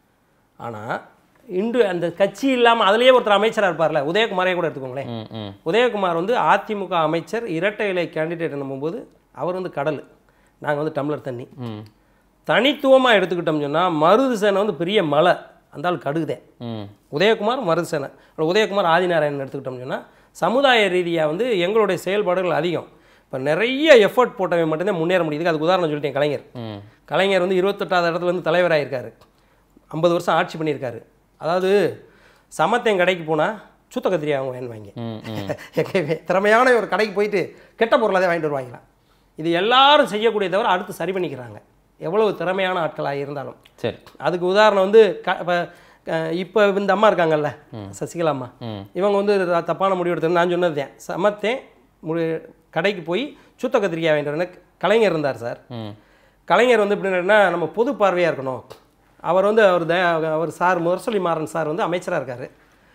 ஆனால் இன்று அந்த கட்சி இல்லாமல் அதுலேயே ஒருத்தர் அமைச்சராக இருப்பார்ல உதயகுமாரே கூட எடுத்துக்கோங்களேன் ம் ம் உதயகுமார் வந்து அதிமுக அமைச்சர் இரட்டை இலை கேண்டிடேட் என்னும்போது அவர் வந்து கடல் நாங்கள் வந்து டம்ளர் தண்ணி ம் தனித்துவமாக எடுத்துக்கிட்டோம்னு சொன்னால் மருது சேனை வந்து பெரிய மலை அந்த ஆள் கடுகுதே ம் உதயகுமார் மருது சேனை அப்புறம் உதயகுமார் ஆதிநாராயணன் எடுத்துக்கிட்டோம்னு சொன்னால் சமுதாய ரீதியாக வந்து எங்களுடைய செயல்பாடுகள் அதிகம் இப்போ நிறைய எஃபர்ட் போட்டவன் மட்டும்தான் முன்னேற முடியுது அதுக்கு உதாரணம் சொல்லிட்டேன் கலைஞர் ம் கலைஞர் வந்து இருபத்தெட்டாவது இடத்துல இருந்து தலைவராயிருக்காரு ஐம்பது வருஷம் ஆட்சி பண்ணியிருக்காரு அதாவது சமத்தேன் கடைக்கு போனால் சுத்த கத்திரி அவங்க வேணுவாங்க ம் ம் எப்பயுமே திறமையான ஒரு கடைக்கு போயிட்டு கெட்ட பொருளை தான் வாங்கிட்டு வருவாங்களாம் இது எல்லாரும் செய்யக்கூடிய தவிர அடுத்து சரி பண்ணிக்கிறாங்க எவ்வளவு திறமையான ஆட்களாக இருந்தாலும் சரி அதுக்கு உதாரணம் வந்து க இப்போ இப்போ இந்த அம்மா இருக்காங்கல்ல சசிகலா அம்மா ம் இவங்க வந்து ர- தப்பான முடிவு எடுத்து நான் சொன்னது தான் சமத்தேன் முடி கடைக்கு போய் சுத்த கத்திரிக்காய் வாங்கிட்டு வரேன்னு கலைஞர் இருந்தார் சார் ம் கலைஞர் வந்து எப்படின்னா நம்ம பொது பார்வையாக இருக்கணும் அவர் வந்து அவர் த அவர் சார் முரசொலி மாறன் சார் வந்து அமைச்சராக இருக்கார்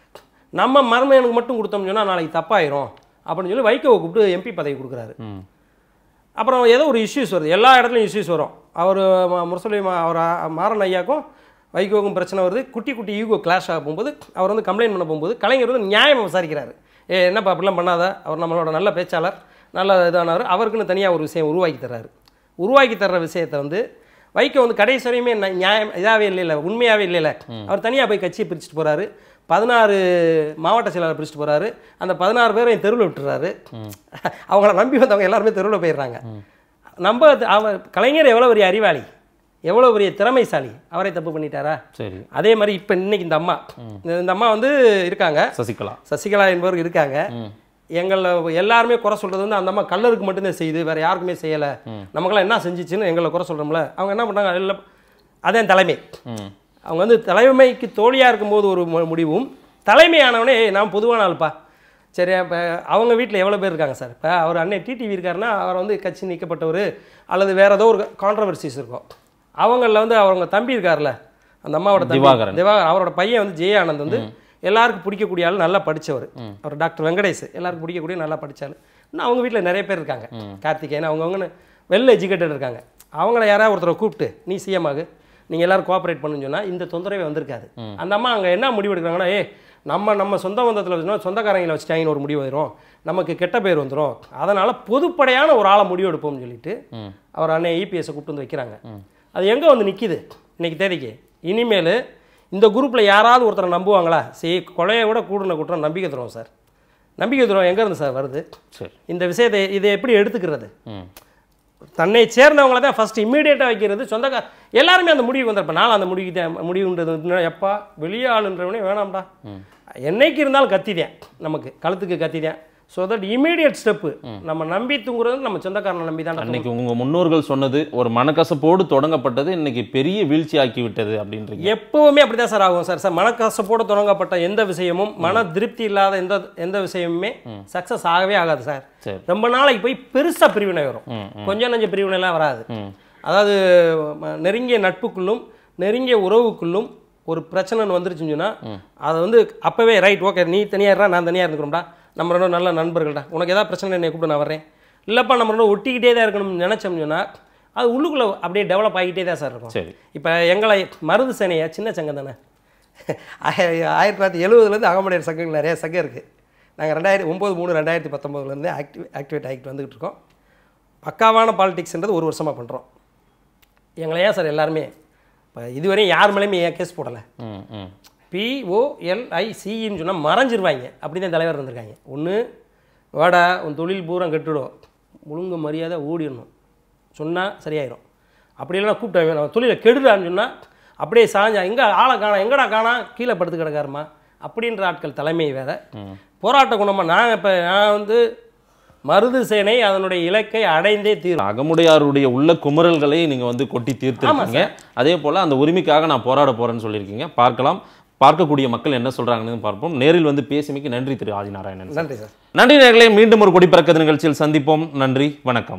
நம்ம மருமையனுக்கு மட்டும் கொடுத்தோம்னு சொன்னால் நாளைக்கு தப்பாயிரும் அப்படின்னு சொல்லி வைகோவை கூப்பிட்டு எம்பி பதவி கொடுக்குறாரு ம் அப்புறம் ஏதோ ஒரு இஷ்யூஸ் வருது எல்லா இடத்துலையும் இஷ்யூஸ் வரும் அவர் முரசொலி மா அவர் ஆ- மாறன் ஐயாக்கும் வைகோவுக்கும் பிரச்சனை வருது குட்டி குட்டி ஈகோ கிளாஷ் ஆக போகும்போது அவர் வந்து கம்ப்ளைண்ட் பண்ண போகும்போது கலைஞர் வந்து நியாயம் விசாரிக்கிறாரு ஏ என்னப்பா அப்படிலாம் பண்ணாத அவர் நம்மளோட நல்ல பேச்சாளர் நல்ல இதானவர் அவருக்குன்னு தனியாக ஒரு விஷயம் உருவாக்கி தர்றாரு உருவாக்கி தர்ற விஷயத்தை வந்து வைகோ வந்து கடைசி வரையுமே ந- நியாயம் இதாகவே இல்லைல்ல உண்மையாகவே இல்லைல்ல அவர் தனியாக போய் கட்சியை பிரிச்சுட்டு போகிறாரு பதினாறு மாவட்ட செயலாளர் பிரிச்சுட்டு போகிறாரு அந்த பதினாறு பேரையும் தெருவில் விட்டுறாரு அவங்கள நம்பி வந்தவங்க எல்லாருமே தெருவில் போயிடுறாங்க நம்ம அது- அவர் கலைஞர் எவ்வளோ பெரிய அறிவாளி எவ்வளோ பெரிய திறமைசாலி அவரே தப்பு பண்ணிட்டாரா சரி அதே மாதிரி இப்போ இன்னைக்கு இந்த அம்மா இந்த- இந்த அம்மா வந்து இருக்காங்க சசிகலா சசிகலா என்பவர் இருக்காங்க எங்களை எல்லாருமே குறை சொல்றது வந்து அந்த அம்மா கல்லருக்கு மட்டும்தான் செய்யுது வேற யாருக்குமே செய்யலை நமக்கெல்லாம் என்ன செஞ்சுச்சுன்னு எங்களை குறை சொல்கிறோம்ல அவங்க என்ன பண்ணாங்க இல்லை அதே தலைமை ம் அவங்க வந்து தலைமைக்கு தோழியாக இருக்கும்போது ஒரு மு- முடிவும் தலைமையானவனே "ஏய், நான் பொதுவான ஆள்ப்பா சரி இப்போ அவங்க வீட்டில் எவ்வளோ பேர் இருக்காங்க சார் இப்போ அவர் அண்ணன் டிடிவி இருக்காருன்னா அவர் வந்து கட்சி நீக்கப்பட்டவர் அல்லது வேறு ஏதோ ஒரு கான்ட்ரவர்சிஸ் இருக்கும் அவங்களில் வந்து அவங்க தம்பி இருக்கார்ல அந்த அம்மாவோட தம்பி திவாகரன். திவாகர் அவரோட பையன் வந்து ஜெயானந்த் வந்து எல்லாருக்கும் பிடிக்கக்கூடிய ஆள் நல்லா படிச்சவர் அவர் டாக்டர் வெங்கடேஷ் எல்லாருக்கும் பிடிக்கக்கூடிய நல்லா படிச்சாள் இன்னும் அவங்க வீட்டில் நிறைய பேர் இருக்காங்க கார்த்திகேயன் அவங்கவுங்கன்னு வெல் எஜுகேட்டட் இருக்காங்க அவங்கள யாராவது ஒருத்தரை கூப்பிட்டு நீ சிஎம் ஆகு நீங்கள் எல்லாரும் கோஆப்ரேட் பண்ணுன்னு சொன்னால் இந்த தொந்தரவே வந்திருக்காது அந்த அம்மா அங்கே என்ன முடிவு எடுக்கிறாங்கன்னா ஏ நம்ம நம்ம சொந்த பந்தத்தில் வச்சுனா சொந்தக்காரங்களை வச்சுட்டாங்கன்னு ஒரு முடிவு வரும் நமக்கு கெட்ட பேர் வந்துடும் அதனால் பொதுப்படையான ஒரு ஆளை முடிவு எடுப்போம்னு சொல்லிட்டு அவர் அண்ணன் இபிஎஸ்ஸை கூப்பிட்டு வந்து வைக்கிறாங்க அது எங்கே வந்து நிற்கிது இன்னைக்கு தேதிக்கு இனிமேல் இந்த குரூப்பில் யாராவது ஒருத்தரை நம்புவாங்களா சரி கொலையை விட கூடுன குற்றம் நம்பிக்கை துரோகம் சார் நம்பிக்கை துரோகம் எங்கேருந்து சார் வருது சரி இந்த விஷயத்தை இதை எப்படி எடுத்துக்கிறது ம் தன்னை சேர்ந்தவங்கள தான் ஃபர்ஸ்ட் இம்மீடியட்டாக வைக்கிறது சொந்தக்கார எல்லாருமே அந்த முடிவு வந்திருப்பேன் நான் அந்த முடிவுக்கு தான் முடிவுன்றது வந்து எப்பா வெளியே ஆளுன்றவனே வேணாம்டா என்னைக்கு இருந்தாலும் கத்திதேன் நமக்கு கழுத்துக்கு கத்திதேன் ஸோ தட் இமீடியட் ஸ்டெப்பு நம்ம நம்பி தூங்குறது நம்ம சொந்தக்காரனை நம்பி தான் அன்னைக்கு உங்க முன்னோர்கள் சொன்னது ஒரு மனக்கசப்போடு தொடங்கப்பட்டது இன்னைக்கு பெரிய வீழ்ச்சி ஆக்கி விட்டது அப்படின்றீங்க எப்பவுமே அப்படி தான் சார் ஆகும் சார் சார் மனக்கசப்போடு தொடங்கப்பட்ட எந்த விஷயமும் மன திருப்தி இல்லாத எந்த எந்த விஷயமுமே சக்ஸஸ் ஆகவே ஆகாது சார் சரி ரொம்ப நாளைக்கு போய் பெருசா பிரிவினை வரும் ம், கொஞ்சம் நஞ்ச பிரிவினைலாம் வராது ம் அதாவது ம- நெருங்கிய நட்புக்குள்ளும் நெருங்கிய உறவுக்குள்ளும் ஒரு பிரச்சனைன்னு வந்துருச்சுன்னு சொன்னா அதை வந்து அப்பவே ரைட் ஓகே நீ தனியாக இருடா நான் தனியாக இருந்துக்கிறோம்டா நம்ம ரெண்டும் நல்ல நண்பர்கள்டா உனக்கு ஏதாவது பிரச்சனை என்னை கூப்பிட்டு நான் வர்றேன் இல்லைப்பா நம்ம ரெண்டும் ஒட்டிக்கிட்டே தான் இருக்கணும்னு நினச்சோம்னு சொன்னா அது உள்ளுக்குள்ளே அப்படியே டெவலப் ஆகிட்டே தான் சார் இருக்கும் சரி இப்போ எங்களை மருது சேனையா சின்ன சங்கம் தானே ஆய- ஆயிரத்தி தொள்ளாயிரத்தி எழுபதுலேருந்து அகமடையர் சங்கங்கள் நிறைய சங்கம் இருக்குது நாங்கள் ரெண்டாயிரத்தி ஒம்பது மூணு ரெண்டாயிரத்தி பத்தொம்போதுலேருந்து ஆக்டிவ் ஆக்டிவேட் ஆகிட்டு வந்துகிட்டு இருக்கோம் பக்காவான பாலிடிக்ஸ்ன்றது ஒரு வருஷமாக பண்ணுறோம் எங்களை ஏன் சார் எல்லாருமே இப்போ இதுவரையும் யார் மேலேயுமே ஏன் கேஸ் போடலை ம் ம் பிஓஎல்ஐசின்னு சொன்னால் மறைஞ்சிருவாங்க அப்படி தான் தலைவர் இருந்திருக்காங்க ஒன்று வாடா உன் தொழில் பூரா கெட்டுடும் ஒழுங்கு மரியாதை ஓடிடணும் சொன்னால் சரியாயிரும் அப்படி இல்லைனா கூப்பிட்டு நான் தொழிலை கெடுடான்னு சொன்னால் அப்படியே சாஞ்சா எங்கே ஆளை காணா எங்கடா காணா கீழே படுத்து கிடக்காருமா அப்படின்ற ஆட்கள் தலைமை வேற போராட்ட குணமாக நான் இப்போ நான் வந்து மருது சேனை அதனுடைய இலக்கை அடைந்தே தீரும் அகமுடையாருடைய உள்ள குமுறல்களை நீங்க வந்து கொட்டி தீர்த்திருக்கீங்க அதே போல அந்த உரிமைக்காக நான் போராட போறேன்னு சொல்லியிருக்கீங்க பார்க்கலாம் பார்க்கக்கூடிய மக்கள் என்ன சொல்றாங்கன்னு பார்ப்போம் நேரில் வந்து பேசிமைக்கு நன்றி திரு ஆதிநாராயணன் நன்றி சார் நன்றி நேர்களே மீண்டும் ஒரு கொடி பறக்க நிகழ்ச்சியில் சந்திப்போம் நன்றி வணக்கம்